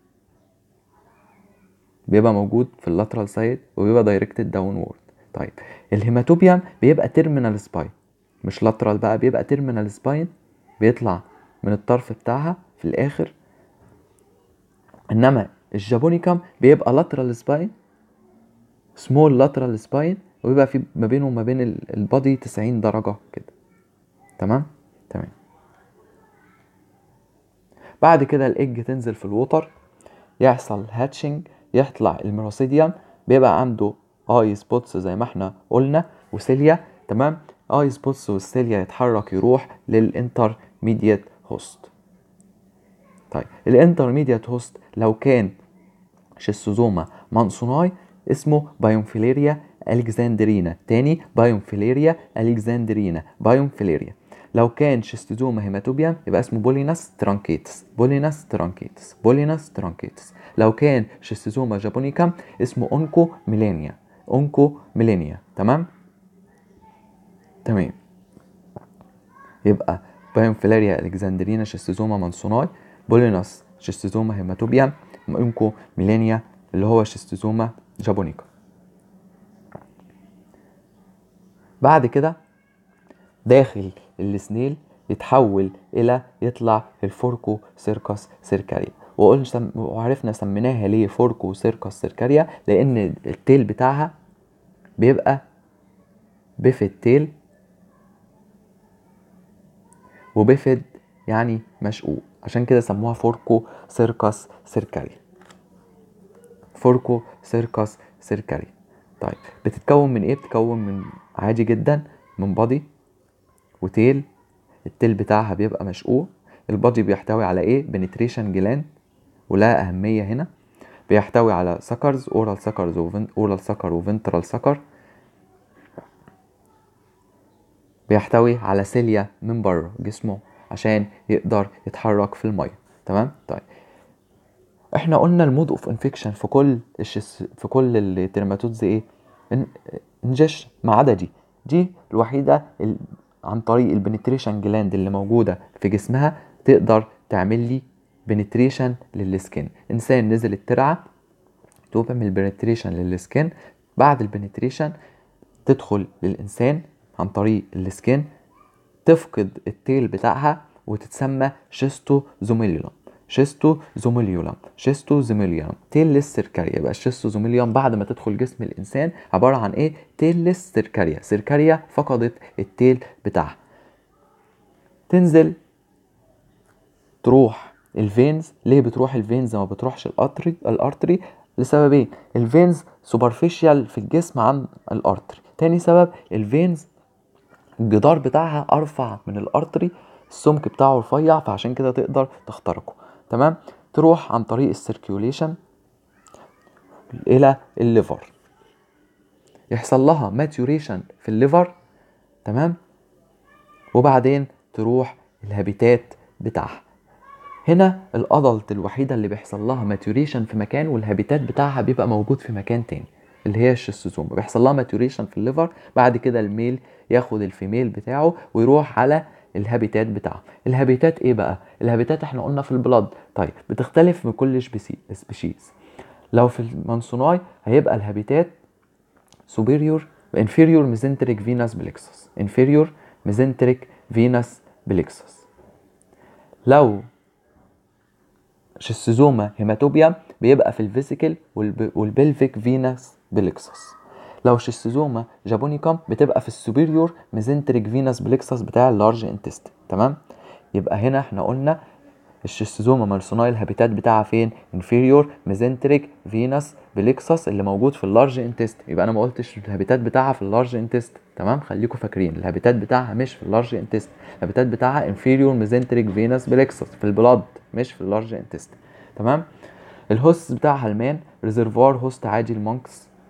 بيبقى موجود في اللاترال سايد وبيبقى دايركتد داون وورد طيب الهيماتوبيام بيبقى تيرمينال سباين مش لاترال بقى بيبقى تيرمينال سباين بيطلع من الطرف بتاعها في الاخر انما الجابونيكام بيبقى لاترال سباين سمول لاترال سباين وبيبقى في ما بينه وما بين ال- البادي 90 درجة كده تمام تمام بعد كده الايج تنزل في الوتر يحصل هاتشنج يطلع الميروسيديوم بيبقى عنده اي سبوتس زي ما احنا قلنا وسيليا تمام اي سبوتس والسيليا يتحرك يروح للانترميديت هوست طيب الانترميديت هوست لو كان شيستوزوما مانسوناي اسمه بايومفيليريا الكسندرينا تاني بايومفيليريا الكسندرينا بايومفيليريا لو كان شيستوزوما هيماتوبيا يبقى اسمه بوليناس ترانكيتس بوليناس ترانكيتس بوليناس ترانكيتس لو كان شيستوزوما جابونيكام اسمه اونكو ميلينيا اونكو ميلينيا تمام تمام يبقى بايومفيلاريا الكسندرينا شيستوزوما مانسوناي بوليناس شيستوزوما هيماتوبيا اونكو ميلينيا اللي هو شيستوزوما جابونيكا بعد كده داخل السنيل يتحول الى يطلع الفوركو سيركس سيركاريا وقلنا سم... وعرفنا سميناها ليه فوركو سيركس سيركاريا لان التيل بتاعها بيبقى بيفد تيل وبيفد يعني مشقوق عشان كده سموها فوركو سيركس سيركاريا فوركو سيركس سيركاريا طيب بتتكون من ايه بتتكون من عادي جدا من بادي وتيل التيل بتاعها بيبقى مشقوق البادي بيحتوي على ايه بنتريشن جلاند ولها اهميه هنا بيحتوي على سكرز اورال سكرز اورال سكر وفنترال سكر بيحتوي على سيليا من بره جسمه عشان يقدر يتحرك في الميه تمام طيب احنا قلنا المود اوف انفكشن في كل الشس في كل الترماتودز ايه ان... انجيشن ما عدا دي دي الوحيده ال... عن طريق البنتريشن جلاند اللي موجوده في جسمها تقدر تعمل لي بنتريشن للسكين انسان نزل الترعه تعمل بنتريشن للسكين بعد البنتريشن تدخل للانسان عن طريق السكين تفقد التيل بتاعها وتتسمى شيستو زوميليوم شيستو زوميليوم شيستو زوميليوم تيلس سيركاريا يبقى الشيستو زوميليوم بعد ما تدخل جسم الانسان عباره عن ايه تيلس سيركاريا سيركاريا فقدت التيل بتاعها تنزل تروح الفينز ليه بتروح الفينز ما بتروحش الارتري الارتري لسببين الفينز سوبرفيشال في الجسم عن الارتري تاني سبب الفينز الجدار بتاعها ارفع من الارتري السمك بتاعه رفيع فعشان كده تقدر تخترقه تمام تروح عن طريق السيركيوليشن الى الليفر يحصل لها ماتيوريشن في الليفر تمام وبعدين تروح الهابيتات بتاعها هنا الادلت الوحيده اللي بيحصل لها ماتيوريشن في مكان والهابيتات بتاعها بيبقى موجود في مكان تاني اللي هي الشيستوزوما بيحصل لها ماتيوريشن في الليفر بعد كده الميل ياخد الفيميل بتاعه ويروح على الهابيتات بتاعه الهابيتات ايه بقى الهابيتات احنا قلنا في البلاد طيب بتختلف من كل سبيشيز لو في المانسوناي هيبقى الهابيتات سوبيريور inferior mesenteric venous plexus inferior mesenteric venous plexus لو شيستوزوما هيماتوبيا بيبقى في الفيسيكل والبلفيك فينس بلكسس لو شيستوزوما جابونيكام بتبقى في السوبيريور ميزنتريك فينس بلكسس بتاع اللارج انتست تمام يبقى هنا احنا قلنا الشيستوزوما مارسوناي الهابيتات بتاعها فين انفيريور ميزنتريك فينس بلكسس اللي موجود في اللارج انتست يبقى انا ما قلتش الهابيتات بتاعها في اللارج انتست تمام خليكم فاكرين الهابيتات بتاعها مش في اللارج انتست الهابيتات بتاعها انفيريور ميزنتريك فينس بلكسس في البلاد مش في اللارج انتست تمام الهوست بتاعها المان ريزرفوار هوست عادي المونكس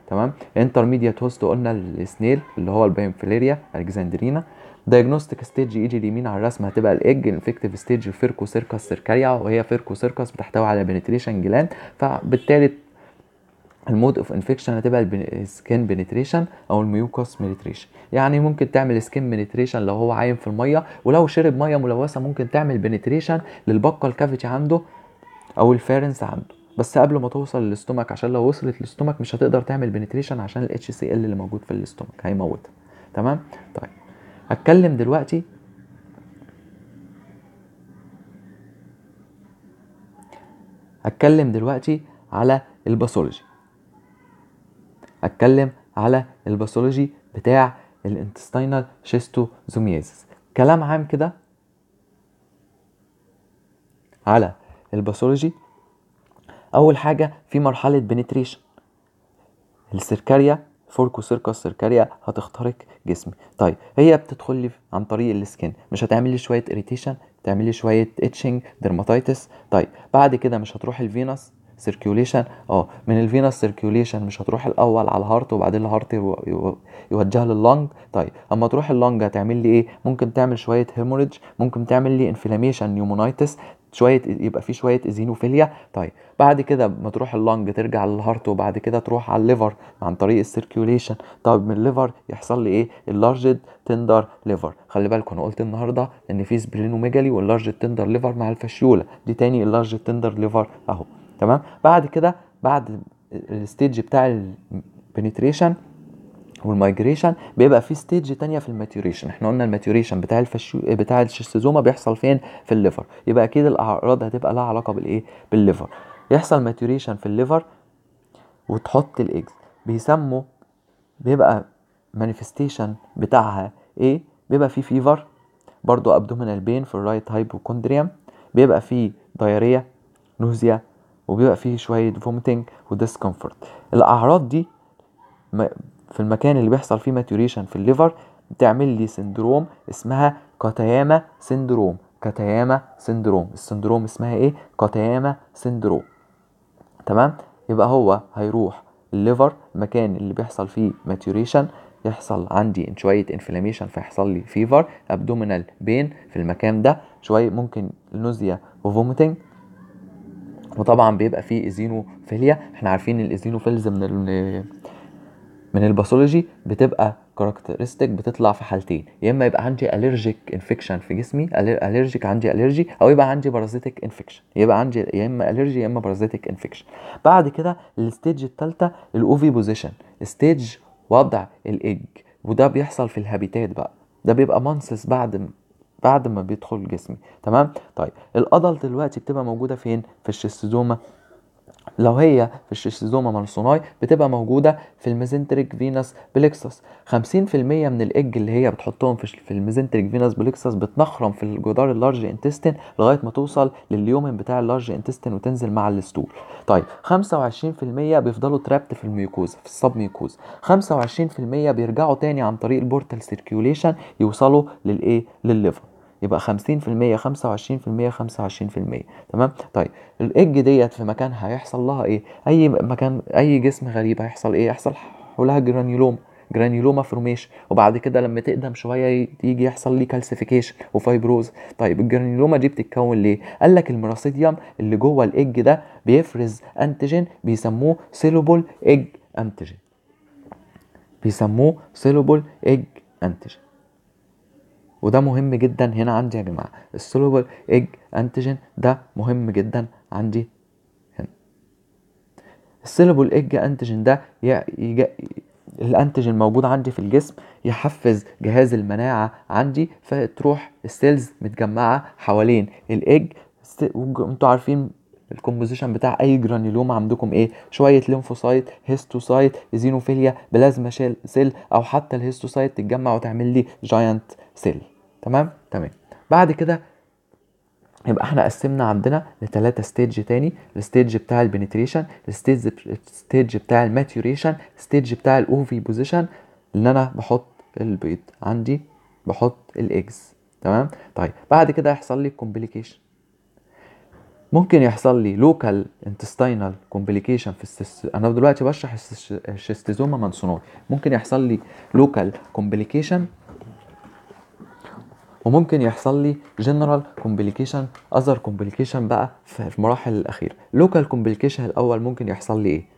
تمام انترميديت هوست قلنا السنيل اللي هو البايمفيليريا الكسندرينا دايجنوستيك ستيج يجي اليمين على الرسم هتبقى الايج انفكتيف ستيج فيركو سيركس سيركاريا وهي فيركو سيركس بتحتوي على بنتريشن جلاند فبالتالي المود اوف انفكشن هتبقى السكين بنتريشن او الميوكوس بنتريشن يعني ممكن تعمل سكين بنتريشن لو هو عايم في الميه ولو شرب ميه ملوثه ممكن تعمل بنتريشن للبقه الكافيتي عنده او الفارنس عنده بس قبل ما توصل للاستومك عشان لو وصلت للاستومك مش هتقدر تعمل بنتريشن عشان الاتش سي ال اللي موجود في الاستومك هيموتها تمام طيب هتكلم دلوقتي هتكلم دلوقتي على الباثولوجي هتكلم على الباثولوجي بتاع الانتستينال شيستوزوميازيس كلام عام كده على الباثولوجي اول حاجه في مرحله بنتريشن السيركاريا فوركو سيركس سيركاريا هتخترق جسمي طيب هي بتدخل لي عن طريق السكين مش هتعمل لي شويه اريتيشن تعمل لي شويه اتشنج درماتيتس طيب بعد كده مش هتروح الفينوس سيركيوليشن اه من الفينوس سيركيوليشن مش هتروح الاول على الهارت وبعدين الهارت يو- يو- يوجهها لللنج طيب اما تروح اللنج هتعمل لي ايه ممكن تعمل شويه هيموريدج ممكن تعمل لي انفلاميشن نيومونايتس شويه يبقى في شويه ايزينوفيليا طيب بعد كده ما تروح اللنج ترجع للهارت وبعد كده تروح على الليفر عن طريق السيركيوليشن طب من الليفر يحصل لي ايه اللارجد تندر ليفر خلي بالكم انا قلت النهارده ان في سبلينوميجالي واللارجد تندر ليفر مع الفاشيولا دي تاني اللارجد تندر ليفر اهو تمام بعد كده بعد الستيج بتاع البنتريشن والمايجريشن بيبقى في ستيج تانية في الماتيوريشن احنا قلنا الماتيوريشن بتاع الفشو بتاع الشيستوزوما بيحصل فين في الليفر يبقى اكيد الاعراض هتبقى لها علاقه بالايه بالليفر يحصل ماتيوريشن في الليفر وتحط الاكس بيسموا بيبقى مانيفستيشن بتاعها ايه بيبقى في فيفر برضو ابدومينال بين في الرايت هايبوكوندريوم بيبقى في دايريا نوزيا وبيبقى فيه شويه فوميتنج وديسكomfort الاعراض دي م- في المكان اللي بيحصل فيه ماتوريشن في الليفر بتعمل لي سندروم اسمها كاتاياما سندروم كاتاياما سندروم السندروم اسمها ايه كاتاياما سندروم تمام يبقى هو هيروح الليفر المكان اللي بيحصل فيه ماتوريشن يحصل عندي شوية انفلاميشن فيحصل لي فيفر ابدومينال بين في المكان ده شوية ممكن نوزيا وفوميتنج وطبعا بيبقى فيه ايزينوفيليا احنا عارفين الايزينوفيلز من ال من الباثولوجي بتبقى كاركترستيك بتطلع في حالتين يا اما يبقى عندي الرجيك انفكشن في جسمي الرجيك عندي الرجي او يبقى عندي بارازيتيك انفكشن يبقى عندي يا اما الرجي يا اما بارازيتيك انفكشن بعد كده الستيج الثالثه الاوفي بوزيشن ستيج وضع الايج وده بيحصل في الهابيتات بقى ده بيبقى مانسس بعد بعد ما بيدخل جسمي تمام طيب الادلت دلوقتي بتبقى موجوده فين في الشيستوزوما لو هي في الشيستوزوما مالسوناي بتبقى موجوده في الميزنتريك فينوس بليكسس 50% من الايج اللي هي بتحطهم في في الميزنتريك فينوس بليكسس بتنخرم في الجدار اللارج انتستين لغايه ما توصل لليومن بتاع اللارج انتستين وتنزل مع الستول طيب 25% بيفضلوا ترابت في الميوكوزا في السب ميوكوزا 25% بيرجعوا تاني عن طريق البورتال سيركيوليشن يوصلوا للايه للليفر يبقى 50% 25% 25% تمام طيب الايج ديت في مكانها هيحصل لها ايه اي مكان اي جسم غريب هيحصل ايه يحصل حولها جرانيولوم جرانيولوما فورميشن وبعد كده لما تقدم شويه يجي يحصل لي كالسيفيكيشن وفايبروز طيب الجرانيولوما دي بتتكون ليه قال لك الميراسيديوم اللي جوه الايج ده بيفرز انتيجين بيسموه سيلوبول ايج انتيجين بيسموه سيلوبول ايج انتيجين وده مهم جدا هنا عندي يا جماعه السولوبل ايج انتيجين ده مهم جدا عندي هنا السولوبل ايج انتيجين ده ي... يج... الانتيجين موجود عندي في الجسم يحفز جهاز المناعه عندي فتروح السيلز متجمعه حوالين الايج انتوا عارفين الكومبوزيشن بتاع اي جرانيلوما عندكم ايه شويه ليمفوسايت هيستوسايت ايزينوفيليا بلازما شيل سيل او حتى الهيستوسايت تتجمع وتعمل لي جاينت سيل تمام تمام بعد كده يبقى احنا قسمنا عندنا لثلاثة ستيج تاني الستيج بتاع البنتريشن الستيج الستيج بتاع الماتيوريشن الستيج بتاع الاوفي بوزيشن اللي انا بحط البيض عندي بحط الايجز تمام طيب بعد كده يحصل لي كومبليكيشن ممكن يحصل لي لوكال انتستينال كومبليكيشن في السيست... انا دلوقتي بشرح السيس- الشيستوزوما مانسوناي ممكن يحصل لي لوكال كومبليكيشن وممكن يحصل لي جنرال كومبليكيشن اذر كومبليكيشن بقى في المراحل الاخيره لوكال كومبليكيشن الاول ممكن يحصل لي ايه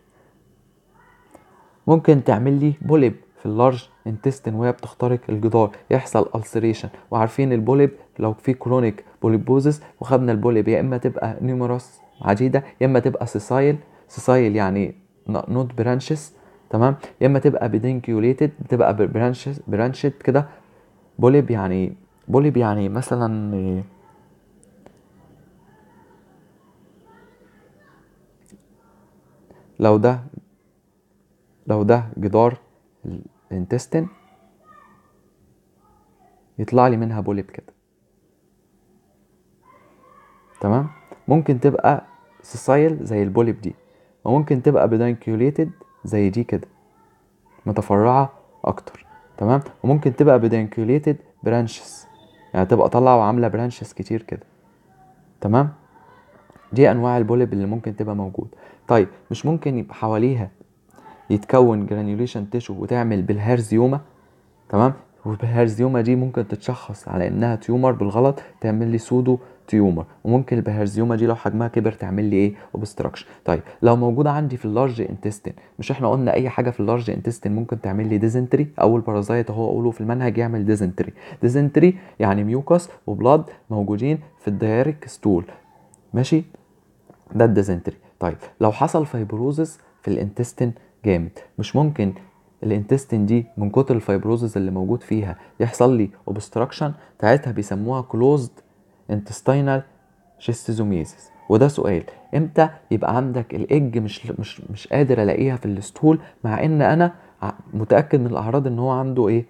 ممكن تعمل لي بوليب في اللارج انتستين وهي بتخترق الجدار يحصل السريشن وعارفين البوليب لو في كرونيك بوليبوزس وخدنا البوليب يا اما تبقى نيوميروس عديده يا اما تبقى سيسايل سيسايل يعني نوت برانشز تمام يا اما تبقى بدينكيوليتد بتبقى برانشز برانشد كده بوليب يعني بوليب يعني مثلا إيه، لو ده لو ده جدار الانتستين يطلع لي منها بوليب كده تمام ممكن تبقى سيسايل زي البوليب دي وممكن تبقى بدانكيوليتد زي دي كده متفرعة أكتر تمام وممكن تبقى بدانكيوليتد برانشز يعني تبقى طالعة وعاملة برانشز كتير كده تمام دي أنواع البوليب اللي ممكن تبقى موجود طيب مش ممكن يبقى حواليها يتكون جرانيوليشن تيشو وتعمل بالهرزيوما تمام والبهرزيوما دي ممكن تتشخص على انها تيومر بالغلط تعمل لي سودو تيومر وممكن البهرزيوما دي لو حجمها كبر تعمل لي ايه اوبستراكشن طيب لو موجوده عندي في اللارج انتستين مش احنا قلنا اي حاجه في اللارج انتستين ممكن تعمل لي ديزنتري اول بارازايت اهو اقوله في المنهج يعمل ديزنتري ديزنتري يعني ميوكس وبلاد موجودين في الدايرك ستول ماشي ده الديزنتري طيب لو حصل فايبروزس في الانتستين جامد مش ممكن الانتستين دي من كتر الفايبروزس اللي موجود فيها يحصل لي اوبستراكشن ساعتها بيسموها كلوزد انتستينال شيستوزوميزيس وده سؤال امتى يبقى عندك الايج مش مش مش قادر الاقيها في الستول مع ان انا ع- متاكد من الاعراض ان هو عنده ايه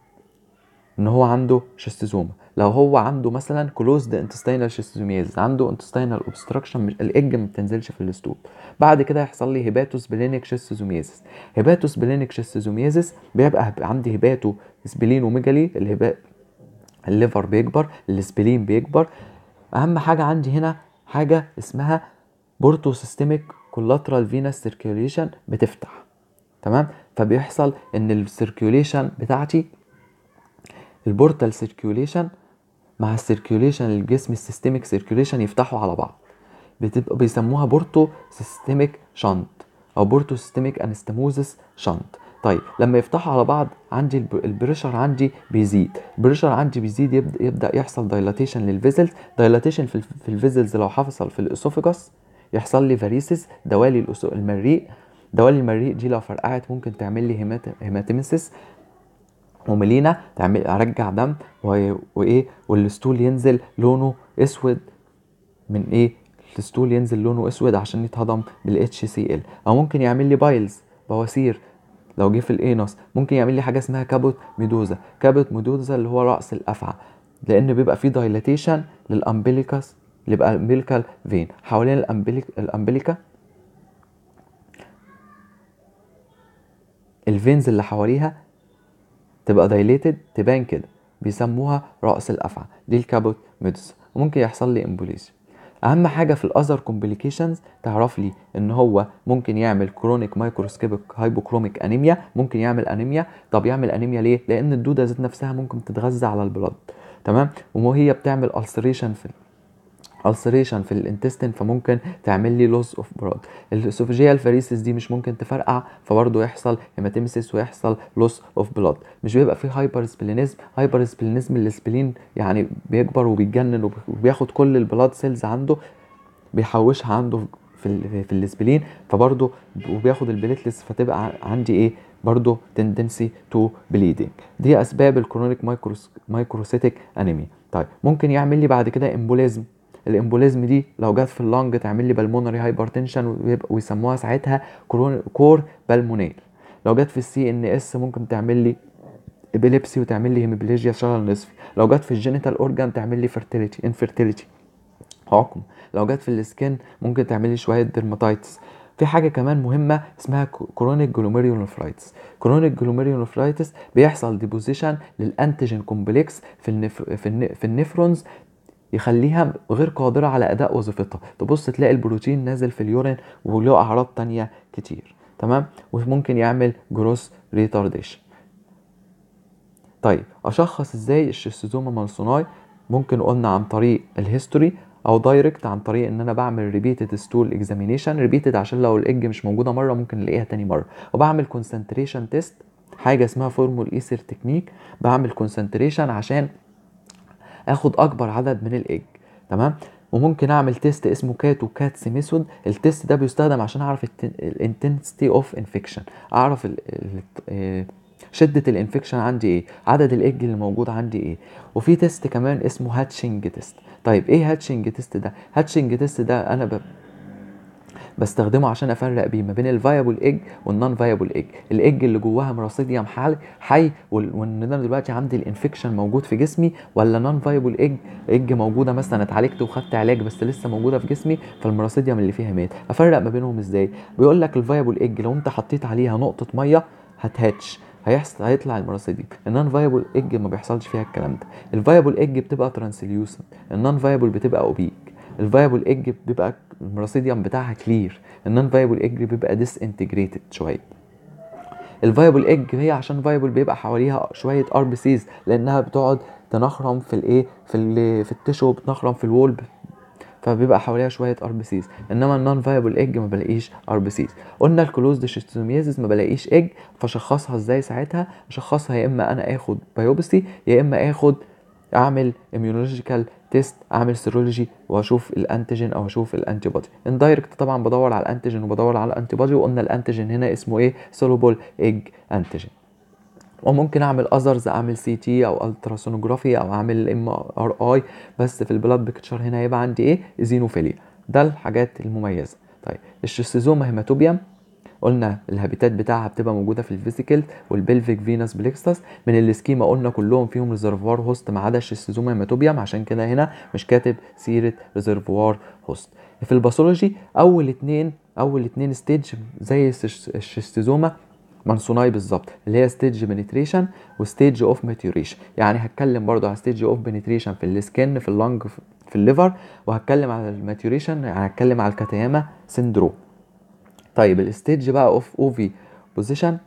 ان هو عنده شيستوزوما لو هو عنده مثلا كلوزد انتستينال شيستوزوميز عنده انتستينال اوبستراكشن الايج ما بتنزلش في الستول بعد كده يحصل لي هيباتوس بلينيك شيستوزوميزس هيباتوس بلينيك شيستوزوميزس بيبقى هب- عندي هيباتو سبلين وميجالي الهباء الليفر بيكبر السبلين بيكبر اهم حاجه عندي هنا حاجه اسمها بورتو سيستميك كولاترال فينس سيركيوليشن بتفتح تمام فبيحصل ان السيركيوليشن بتاعتي البورتال سيركيوليشن مع السيركيوليشن الجسم السيستميك سيركيوليشن يفتحوا على بعض بتبقى بيسموها بورتو سيستميك شنط او بورتو سيستميك انستموزس شنط طيب لما يفتحوا على بعض عندي الب- البريشر عندي بيزيد البريشر عندي بيزيد يبدا يبدا يحصل دايلاتيشن للفيزلز دايلاتيشن في, ال- في الفيزلز لو حصل في الاسوفيجاس يحصل لي فاريسيس دوالي الأسو- المريء دوالي المريء دي لو فرقعت ممكن تعمل لي هيمات- هيماتيمسيس وميلينا تعمل ارجع دم و- وايه والستول ينزل لونه اسود من ايه الستول ينزل لونه اسود عشان يتهضم بالاتش سي ال او ممكن يعمل لي بايلز بواسير لو جه في الانوس ممكن يعمل لي حاجه اسمها كابوت ميدوزا كابوت ميدوزا اللي هو راس الافعى لان بيبقى فيه دايلاتيشن للامبليكاس اللي يبقى امبليكال فين حوالين الامبليك الامبليكا الفينز اللي حواليها تبقى دايليتد تبان كده بيسموها رأس الأفعى دي الكابوت ميدوسا وممكن يحصل لي امبوليزم اهم حاجه في الاذر كومبليكيشنز تعرف لي ان هو ممكن يعمل كرونيك مايكروسكوبيك هايبوكروميك انيميا ممكن يعمل انيميا طب يعمل انيميا ليه لان الدوده ذات نفسها ممكن تتغذى على البلد تمام وهي بتعمل ulceration في ulceration في الانتستين فممكن تعمل لي لوس اوف بلاد الاسوفيجيال فاريسيس دي مش ممكن تفرقع فبرضه يحصل هيماتيمسيس ويحصل لوس اوف بلاد مش بيبقى فيه هايبر سبلينيزم هايبر سبلينيزم السبلين يعني بيكبر وبيتجنن وب- وبياخد كل البلاد سيلز عنده بيحوشها عنده في ال في السبلين فبرضه وبياخد البليتلس فتبقى ع- عندي ايه برضه تندنسي تو بليدنج دي اسباب الكرونيك مايكروس مايكروسيتيك انيميا طيب ممكن يعمل لي بعد كده امبوليزم الامبوليزم دي لو جت في اللنج تعمل لي بالمونري هايبرتنشن ويسموها ساعتها كورون- كور بالمونيل لو جت في السي ان اس ممكن تعمل لي ابيليبسي وتعمل لي هيموبليجيا شلل نصفي لو جت في الجينيتال اورجان تعمل لي فيرتيليتي انفيرتيليتي عقم لو جت في السكين ممكن تعمل لي شويه ديرماتايتس في حاجه كمان مهمه اسمها كرونيك جلوميريونفرايتس كرونيك جلوميريونفرايتس بيحصل ديبوزيشن للانتيجين كومبلكس في النف... في, الن... في النفرونز يخليها غير قادره على اداء وظيفتها تبص تلاقي البروتين نازل في اليورين وله اعراض تانية كتير تمام وممكن يعمل جروس ريتارديشن طيب اشخص ازاي الشيستوزوما مالسوناي ممكن قلنا عن طريق الهيستوري او دايركت عن طريق ان انا بعمل ريبيتد ستول اكزامينيشن ريبيتد عشان لو الايج مش موجوده مره ممكن نلاقيها تاني مره وبعمل كونسنتريشن تيست حاجه اسمها فورمول ايسر تكنيك بعمل كونسنتريشن عشان اخد اكبر عدد من الايج تمام وممكن اعمل تيست اسمه كاتو كاتس ميثود التيست ده بيستخدم عشان اعرف الانتنسيتي اوف انفكشن اعرف ال ال شدة الانفكشن عندي ايه عدد الايج اللي موجود عندي ايه وفي تيست كمان اسمه هاتشنج تيست طيب ايه هاتشنج تيست ده هاتشنج تيست ده انا ب... بستخدمه عشان افرق بيه ما بين الفايبل ايج والنون فايبل ايج الايج اللي جواها مرصديوم حي حي وان انا دلوقتي عندي الانفكشن موجود في جسمي ولا نون فايبل ايج ايج موجوده مثلا اتعالجت وخدت علاج بس لسه موجوده في جسمي فالمرصديوم اللي فيها مات افرق ما بينهم ازاي بيقول لك الفايبل ايج لو انت حطيت عليها نقطه ميه هتهاتش هيحصل هيطلع المراسيديوم النون فايبل ايج ما بيحصلش فيها الكلام ده الفايبل ايج بتبقى ترانسليوسنت النون فايبل بتبقى اوبيك الفايبل ايج بيبقى المراسيديوم بتاعها كلير النون فايبل ايج بيبقى ديس انتجريتد شويه الفايبل ايج هي عشان فايبل بيبقى حواليها شويه ار بي سيز لانها بتقعد تنخرم في الايه في ال في التشو بتنخرم في الوول فبيبقى حواليها شويه ار بي سيز انما النون فايبل ايج ما بلاقيش ار بي سيز قلنا الكلوزد شيستوميازيس ما بلاقيش ايج فشخصها ازاي ساعتها اشخصها يا اما انا اخد بايوبسي يا اما اخد اعمل اميونولوجيكال تيست اعمل سيرولوجي واشوف الانتيجين او اشوف الانتي بودي اندايركت طبعا بدور على الانتيجين وبدور على الانتي بودي وقلنا الانتيجين هنا اسمه ايه سولوبول ايج انتيجين وممكن اعمل اذرز اعمل سي تي او التراسونوجرافي او اعمل ام ار اي بس في البلاد بيكتشر هنا هيبقى عندي ايه ايزينوفيليا ده الحاجات المميزه طيب الشيستوزوما هيماتوبيوم قلنا الهابيتات بتاعها بتبقى موجوده في الفيزيكال والبلفيك فينس بليكستس من السكيما قلنا كلهم فيهم ريزرفوار هوست ما عدا الشيستوزوما هيماتوبيوم عشان كده هنا مش كاتب سيره ريزرفوار هوست في الباثولوجي اول اتنين اول اتنين ستيج زي الشيستوزوما مانسوناي بالظبط اللي هي ستيج بنتريشن وستيج اوف ماتيوريشن يعني هتكلم برضو على ستيج اوف بنتريشن في السكن في اللنج في الليفر وهتكلم على الماتيوريشن يعني هتكلم على الكاتاياما سيندروم طيب الستيج بقى اوف اوفي بوزيشن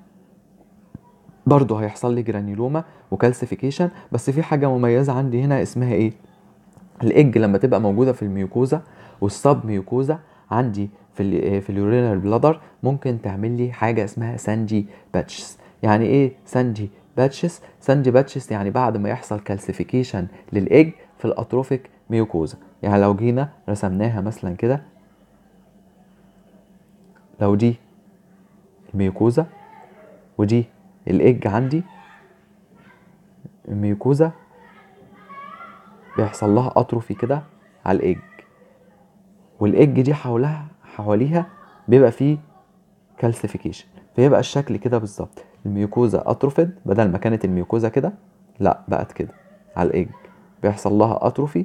برضو هيحصل لي جرانيلوما وكالسيفيكيشن بس في حاجه مميزه عندي هنا اسمها ايه الايج لما تبقى موجوده في الميوكوزا والسب ميوكوزا عندي في ال في اليورينال بلادر ممكن تعمل لي حاجه اسمها سانجي باتشز يعني ايه سانجي باتشز سانجي باتشز يعني بعد ما يحصل كالسيفيكيشن للايج في الاتروفيك ميوكوزا يعني لو جينا رسمناها مثلا كده لو دي الميوكوزا ودي الايج عندي الميوكوزا بيحصل لها اتروفي كده على الايج والايج دي حولها حواليها بيبقى فيه كالسيفيكيشن فيبقى الشكل كده بالظبط الميوكوزا اتروفيد بدل ما كانت الميوكوزا كده لا بقت كده على الايج بيحصل لها اتروفي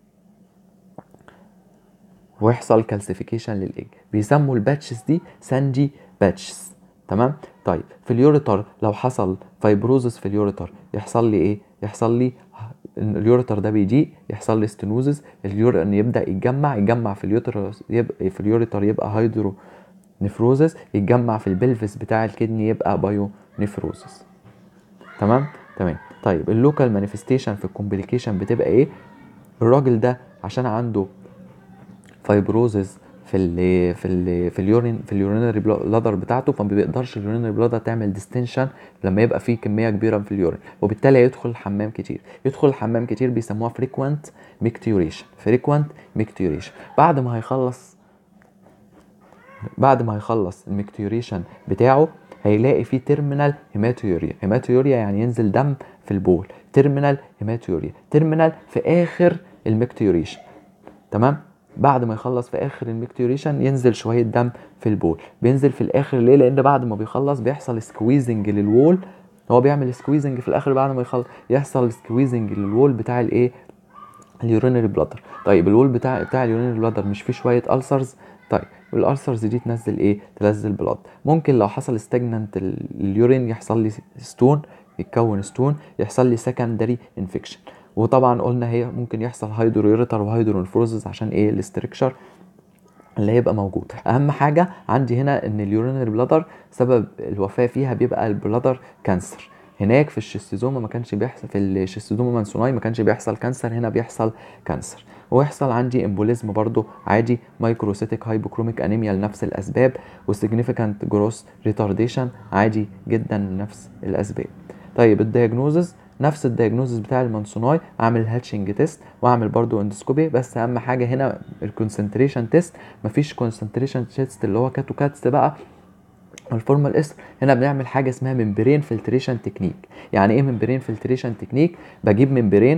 ويحصل كالسيفيكيشن للايج بيسموا الباتشز دي سانجي باتشز تمام طيب في اليوريتر لو حصل فايبروزس في اليوريتر يحصل لي ايه يحصل لي اليوريتر ده بيضيق يحصل لي ستينوزس اليورين يبدا يتجمع يتجمع في اليوتر يبقى في اليوريتر يبقى هيدرو نفروزس يتجمع في البلفس بتاع الكدني يبقى بايو نفروزس تمام تمام طيب اللوكال مانيفستيشن في الكومبليكيشن بتبقى ايه الراجل ده عشان عنده فايبروزز في ال في ال في اليورين في اليورينري بلادر بتاعته فما بيقدرش اليورينري بلادر تعمل ديستنشن لما يبقى فيه كميه كبيره في اليورين وبالتالي يدخل الحمام كتير يدخل الحمام كتير بيسموها فريكوانت ميكتيوريشن فريكوانت ميكتيوريشن بعد ما هيخلص بعد ما هيخلص الميكتيوريشن بتاعه هيلاقي فيه تيرمينال هيماتيوريا هيماتيوريا يعني ينزل دم في البول تيرمينال هيماتيوريا تيرمينال في اخر الميكتيوريشن تمام بعد ما يخلص في اخر الميكتيوريشن ينزل شويه دم في البول بينزل في الاخر ليه لان بعد ما بيخلص بيحصل سكويزنج للوول هو بيعمل سكويزنج في الاخر بعد ما يخلص يحصل سكويزنج للوول بتاع الايه اليورينري بلادر طيب الوول بتاع بتاع اليورينري بلادر مش فيه شويه ألسرز طيب والألسرز دي تنزل ايه تنزل بلاد ممكن لو حصل ستاجننت اليورين يحصل لي ستون يتكون ستون يحصل لي سكندري انفكشن وطبعا قلنا هي ممكن يحصل هيدرويريتر وهيدرونفروزز عشان ايه الاستركشر اللي هيبقى موجود اهم حاجه عندي هنا ان اليورينري بلادر سبب الوفاه فيها بيبقى البلادر كانسر هناك في الشيستوزوما ما كانش بيحصل في الشيستوزوما مانسوناي ما كانش بيحصل كانسر هنا بيحصل كانسر ويحصل عندي امبوليزم برضو عادي مايكروسيتيك هايبوكروميك انيميا لنفس الاسباب وسيجنيفيكانت جروس ريتارديشن عادي جدا لنفس الاسباب طيب الدياجنوزز نفس الدياجنوزس بتاع المانسوناي اعمل هاتشنج تيست واعمل برضو اندسكوبي بس اهم حاجه هنا الكونسنتريشن تيست مفيش كونسنتريشن تيست اللي هو كاتو كاتس بقى الفورمال اس هنا بنعمل حاجه اسمها ممبرين فلتريشن تكنيك يعني ايه ممبرين فلتريشن تكنيك بجيب ممبرين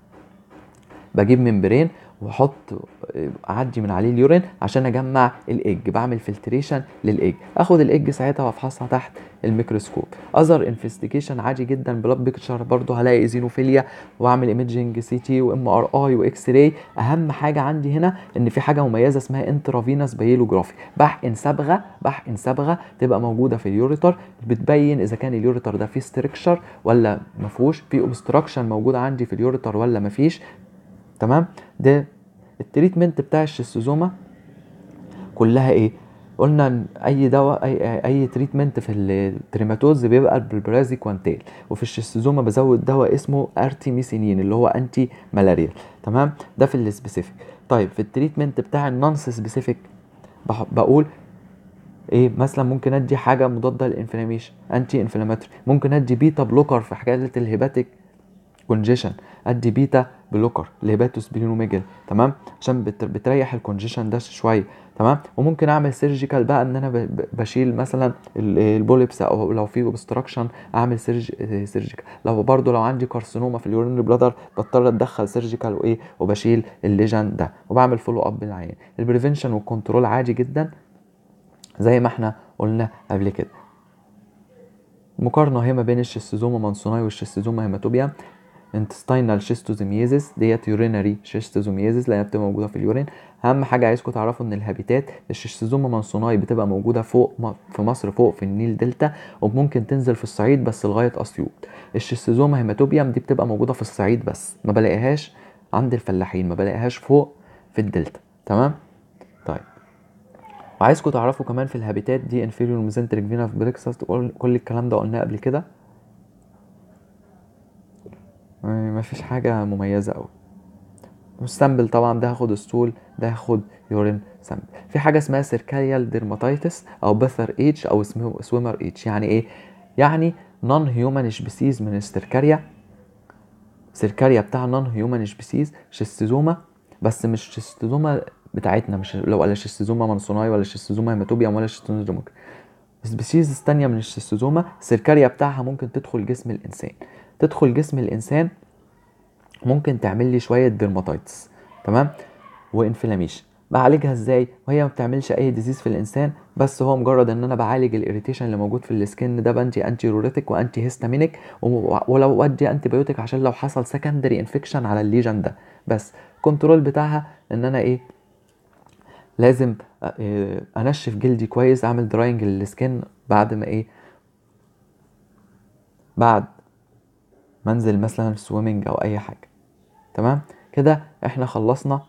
بجيب ممبرين واحط اعدي من عليه اليورين عشان اجمع الايج بعمل فلتريشن للايج اخد الايج ساعتها وافحصها تحت الميكروسكوب اذر انفستيجيشن عادي جدا بلاد بيكتشر برضو هلاقي ايزينوفيليا واعمل ايميجنج سي تي وام ار اي واكس راي اهم حاجه عندي هنا ان في حاجه مميزه اسمها انترافينوس بايلوجرافي بحقن صبغه بحقن صبغه تبقى موجوده في اليوريتر بتبين اذا كان اليوريتر ده فيه ستركشر ولا ما فيهوش في اوبستراكشن موجود عندي في اليوريتر ولا ما فيش تمام ده التريتمنت بتاع الشيستوزوما كلها ايه قلنا ان اي دواء اي اي تريتمنت في التريماتوز بيبقى بالبرازي كوانتيل وفي الشيستوزوما بزود دواء اسمه ارتيميسينين اللي هو انتي ملاريال تمام ده في السبيسيفيك طيب في التريتمنت بتاع النونس سبيسيفيك بقول ايه مثلا ممكن ادي حاجه مضاده للانفلاميشن انتي انفلاماتوري ممكن ادي بيتا بلوكر في حاجات الهيباتيك كونجيشن ادي بيتا بلوكر لهيباتوس بيلينوميجل تمام عشان بتريح الكونجيشن ده شويه تمام وممكن اعمل سيرجيكال بقى ان انا بشيل مثلا البوليبس او لو في اوبستراكشن اعمل سيرج سيرجيكال لو برضو لو عندي كارسينوما في اليورين بلادر بضطر اتدخل سيرجيكال وايه وبشيل الليجن ده وبعمل فولو اب بالعيان البريفنشن والكنترول عادي جدا زي ما احنا قلنا قبل كده مقارنة هي ما بين الشيستوزوما مانسوناي والشيستوزوما هيماتوبيا intestinal schistosomiasis ديت يورينري schistosomiasis لانها بتبقى موجوده في اليورين اهم حاجه عايزكم تعرفوا ان الهابيتات الشيستوزوما مانسوناي بتبقى موجوده فوق في مصر فوق في النيل دلتا وممكن تنزل في الصعيد بس لغايه اسيوط الشيستوزوما هيماتوبيوم دي بتبقى موجوده في الصعيد بس ما بلاقيهاش عند الفلاحين ما بلاقيهاش فوق في الدلتا تمام طيب وعايزكم تعرفوا كمان في الهابيتات دي انفيريور ميزنتريك فينا في بريكساست كل الكلام ده قلناه قبل كده ما فيش حاجة مميزة أوي والسامبل طبعا ده هاخد ستول ده هاخد يورين سامبل في حاجة اسمها سيركاليال ديرماتيتس أو بثر ايتش أو اسمه سويمر ايتش يعني ايه؟ يعني نون هيومن سبيسيز من السيركاريا سيركاريا بتاع نون هيومن سبيسيز شيستوزوما بس مش شيستوزوما بتاعتنا مش لو ولا شيستوزوما مانسوناي ولا شيستوزوما هيماتوبيوم ولا شيستوزوما سبيسيز تانية من الشيستوزوما السيركاريا بتاعها ممكن تدخل جسم الإنسان تدخل جسم الانسان ممكن تعمل لي شويه ديرماتايتس تمام وانفلاميشن بعالجها ازاي وهي ما بتعملش اي ديزيز في الانسان بس هو مجرد ان انا بعالج الاريتيشن اللي موجود في السكن ده بانتي انتي روريتك وانتي هيستامينيك ولو ادي انتي بايوتيك عشان لو حصل سكندري انفكشن على الليجن ده بس كنترول بتاعها ان انا ايه لازم انشف جلدي كويس اعمل دراينج للسكن بعد ما ايه بعد منزل مثلا سويمنج او اي حاجه تمام كده احنا خلصنا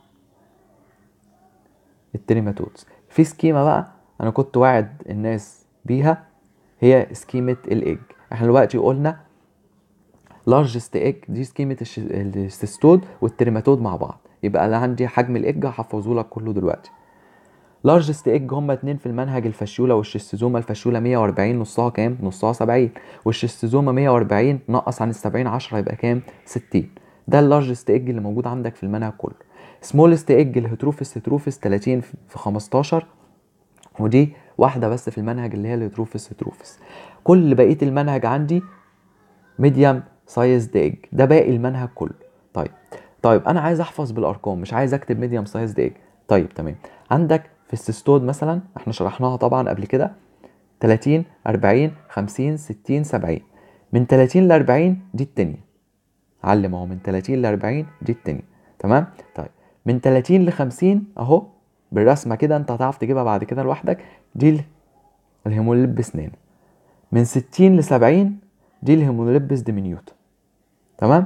التريماتودز في سكيمة بقى انا كنت واعد الناس بيها هي سكيمة الايج احنا دلوقتي قلنا لارجست ايج دي سكيمة السيستود والتريماتود مع بعض يبقى انا عندي حجم الايج هحفظه لك كله دلوقتي لارجست ايج هما اتنين في المنهج الفشيوله والشيستوزوما الفشيوله 140 نصها كام نصها 70 والشيستوزوما 140 نقص عن ال 70 10 يبقى كام 60 ده اللارجست ايج اللي موجود عندك في المنهج كله سمولست ايج الهيتروفيس هيتروفيس 30 في 15 ودي واحده بس في المنهج اللي هي الهيتروفيس هيتروفيس كل بقيه المنهج عندي ميديم سايز ايج ده باقي المنهج كله طيب طيب انا عايز احفظ بالارقام مش عايز اكتب ميديم سايز ايج طيب تمام عندك في السيستود مثلا احنا شرحناها طبعا قبل كده 30 40 50 60 70 من 30 ل 40 دي التانية علم اهو من 30 ل 40 دي التانية تمام طيب من 30 ل 50 اهو بالرسمه كده انت هتعرف تجيبها بعد كده لوحدك دي الهيموليبس نانا من 60 ل 70 دي الهيموليبس ديمينيوت تمام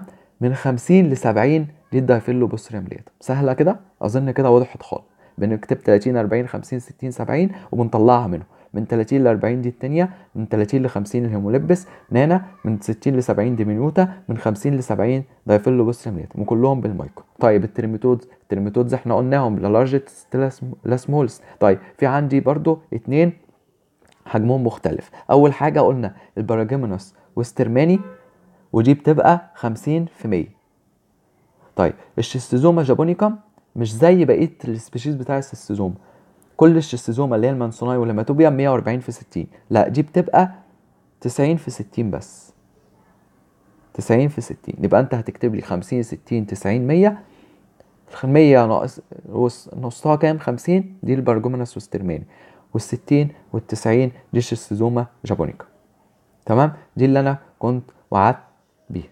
من 50 ل 70 دي الدايفيلو بوستريم ليتم سهله كده اظن كده وضحت خالص بنكتب 30 40 50 60 70 وبنطلعها منهم من 30 ل 40 دي التانية من 30 ل 50 الهيموليبس نانا من 60 ل 70 ديمينوتا من 50 ل 70 دايفيلو بوستريم ليتم وكلهم بالمايكرو طيب الترميتودز الترميتودز احنا قلناهم لا لارجست لا سمولست طيب في عندي برضو اتنين حجمهم مختلف اول حاجه قلنا الباراجيمونوس وسترماني ودي بتبقى 50 في 100 طيب الشيستوزوما جابونيكم مش زي بقيه السبيشيز بتاع الشيستوزوما كل الشيستوزوما اللي هي المانسوناي والهيماتوبيا 140 في 60 لا دي بتبقى 90 في 60 بس 90 في 60 يبقى انت هتكتب لي 50 60 90 100 ال 100 ناقص نصها كام 50 دي البرجومينس والسترماني وال60 وال90 دي الشيستوزوما جابونيكا تمام دي اللي انا كنت وعدت بيها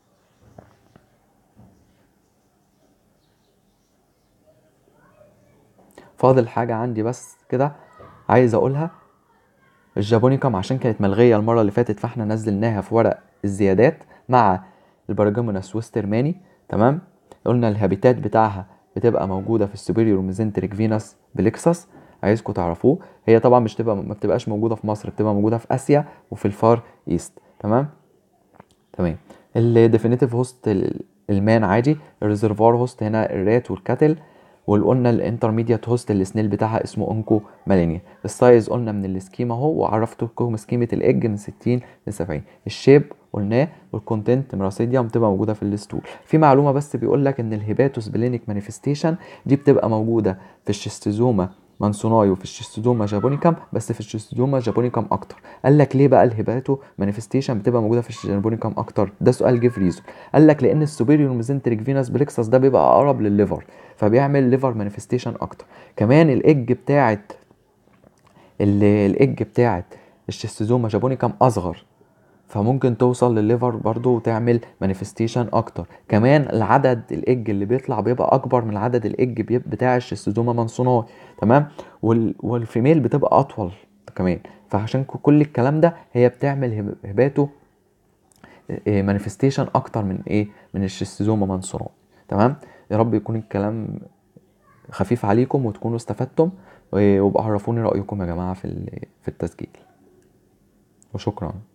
فاضل حاجة عندي بس كده عايز اقولها الجابونيكم عشان كانت ملغية المرة اللي فاتت فاحنا نزلناها في ورق الزيادات مع البرجمونس وسترماني تمام قلنا الهابيتات بتاعها بتبقى موجودة في السوبيريور ميزنتريك فينوس بليكسس عايزكم تعرفوه هي طبعا مش تبقى ما بتبقاش موجودة في مصر بتبقى موجودة في اسيا وفي الفار ايست تمام تمام الديفينيتيف هوست المان عادي الريزرفوار هوست هنا الرات والكاتل وقلنا الانترميديات هوست السنيل بتاعها اسمه اونكو مالينيا السايز قلنا من السكيما اهو وعرفتكم سكيمة الايج من 60 ل 70 الشيب قلناه والكونتنت مراسيديوم بتبقى موجوده في الستول في معلومه بس بيقول لك ان الهيباتوس بلينيك مانيفستيشن دي بتبقى موجوده في الشيستوزوما مانسوناي وفي الشيستوزوما جابونيكام بس في الشيستوزوما جابونيكام اكتر قال لك ليه بقى الهيباتو مانيفستيشن بتبقى موجوده في الجابونيكام اكتر ده سؤال جيف ريزون قال لك لان السوبيريور ميزنتريك فينوس بليكسس ده بيبقى اقرب للليفر فبيعمل ليفر مانيفستيشن اكتر كمان الايج بتاعت الايج بتاعت الشيستوزوما جابونيكام اصغر فممكن توصل للليفر برضو وتعمل مانيفستيشن اكتر كمان العدد الايج اللي بيطلع بيبقى اكبر من عدد الايج بتاع الشيستوزوما مانسوناي تمام وال... والفيميل بتبقى اطول كمان فعشان كل الكلام ده هي بتعمل هباتو مانيفستيشن اكتر من ايه من الشيستوزوما مانسوناي تمام يا رب يكون الكلام خفيف عليكم وتكونوا استفدتم وابقى عرفوني رايكم يا جماعه في في التسجيل وشكرا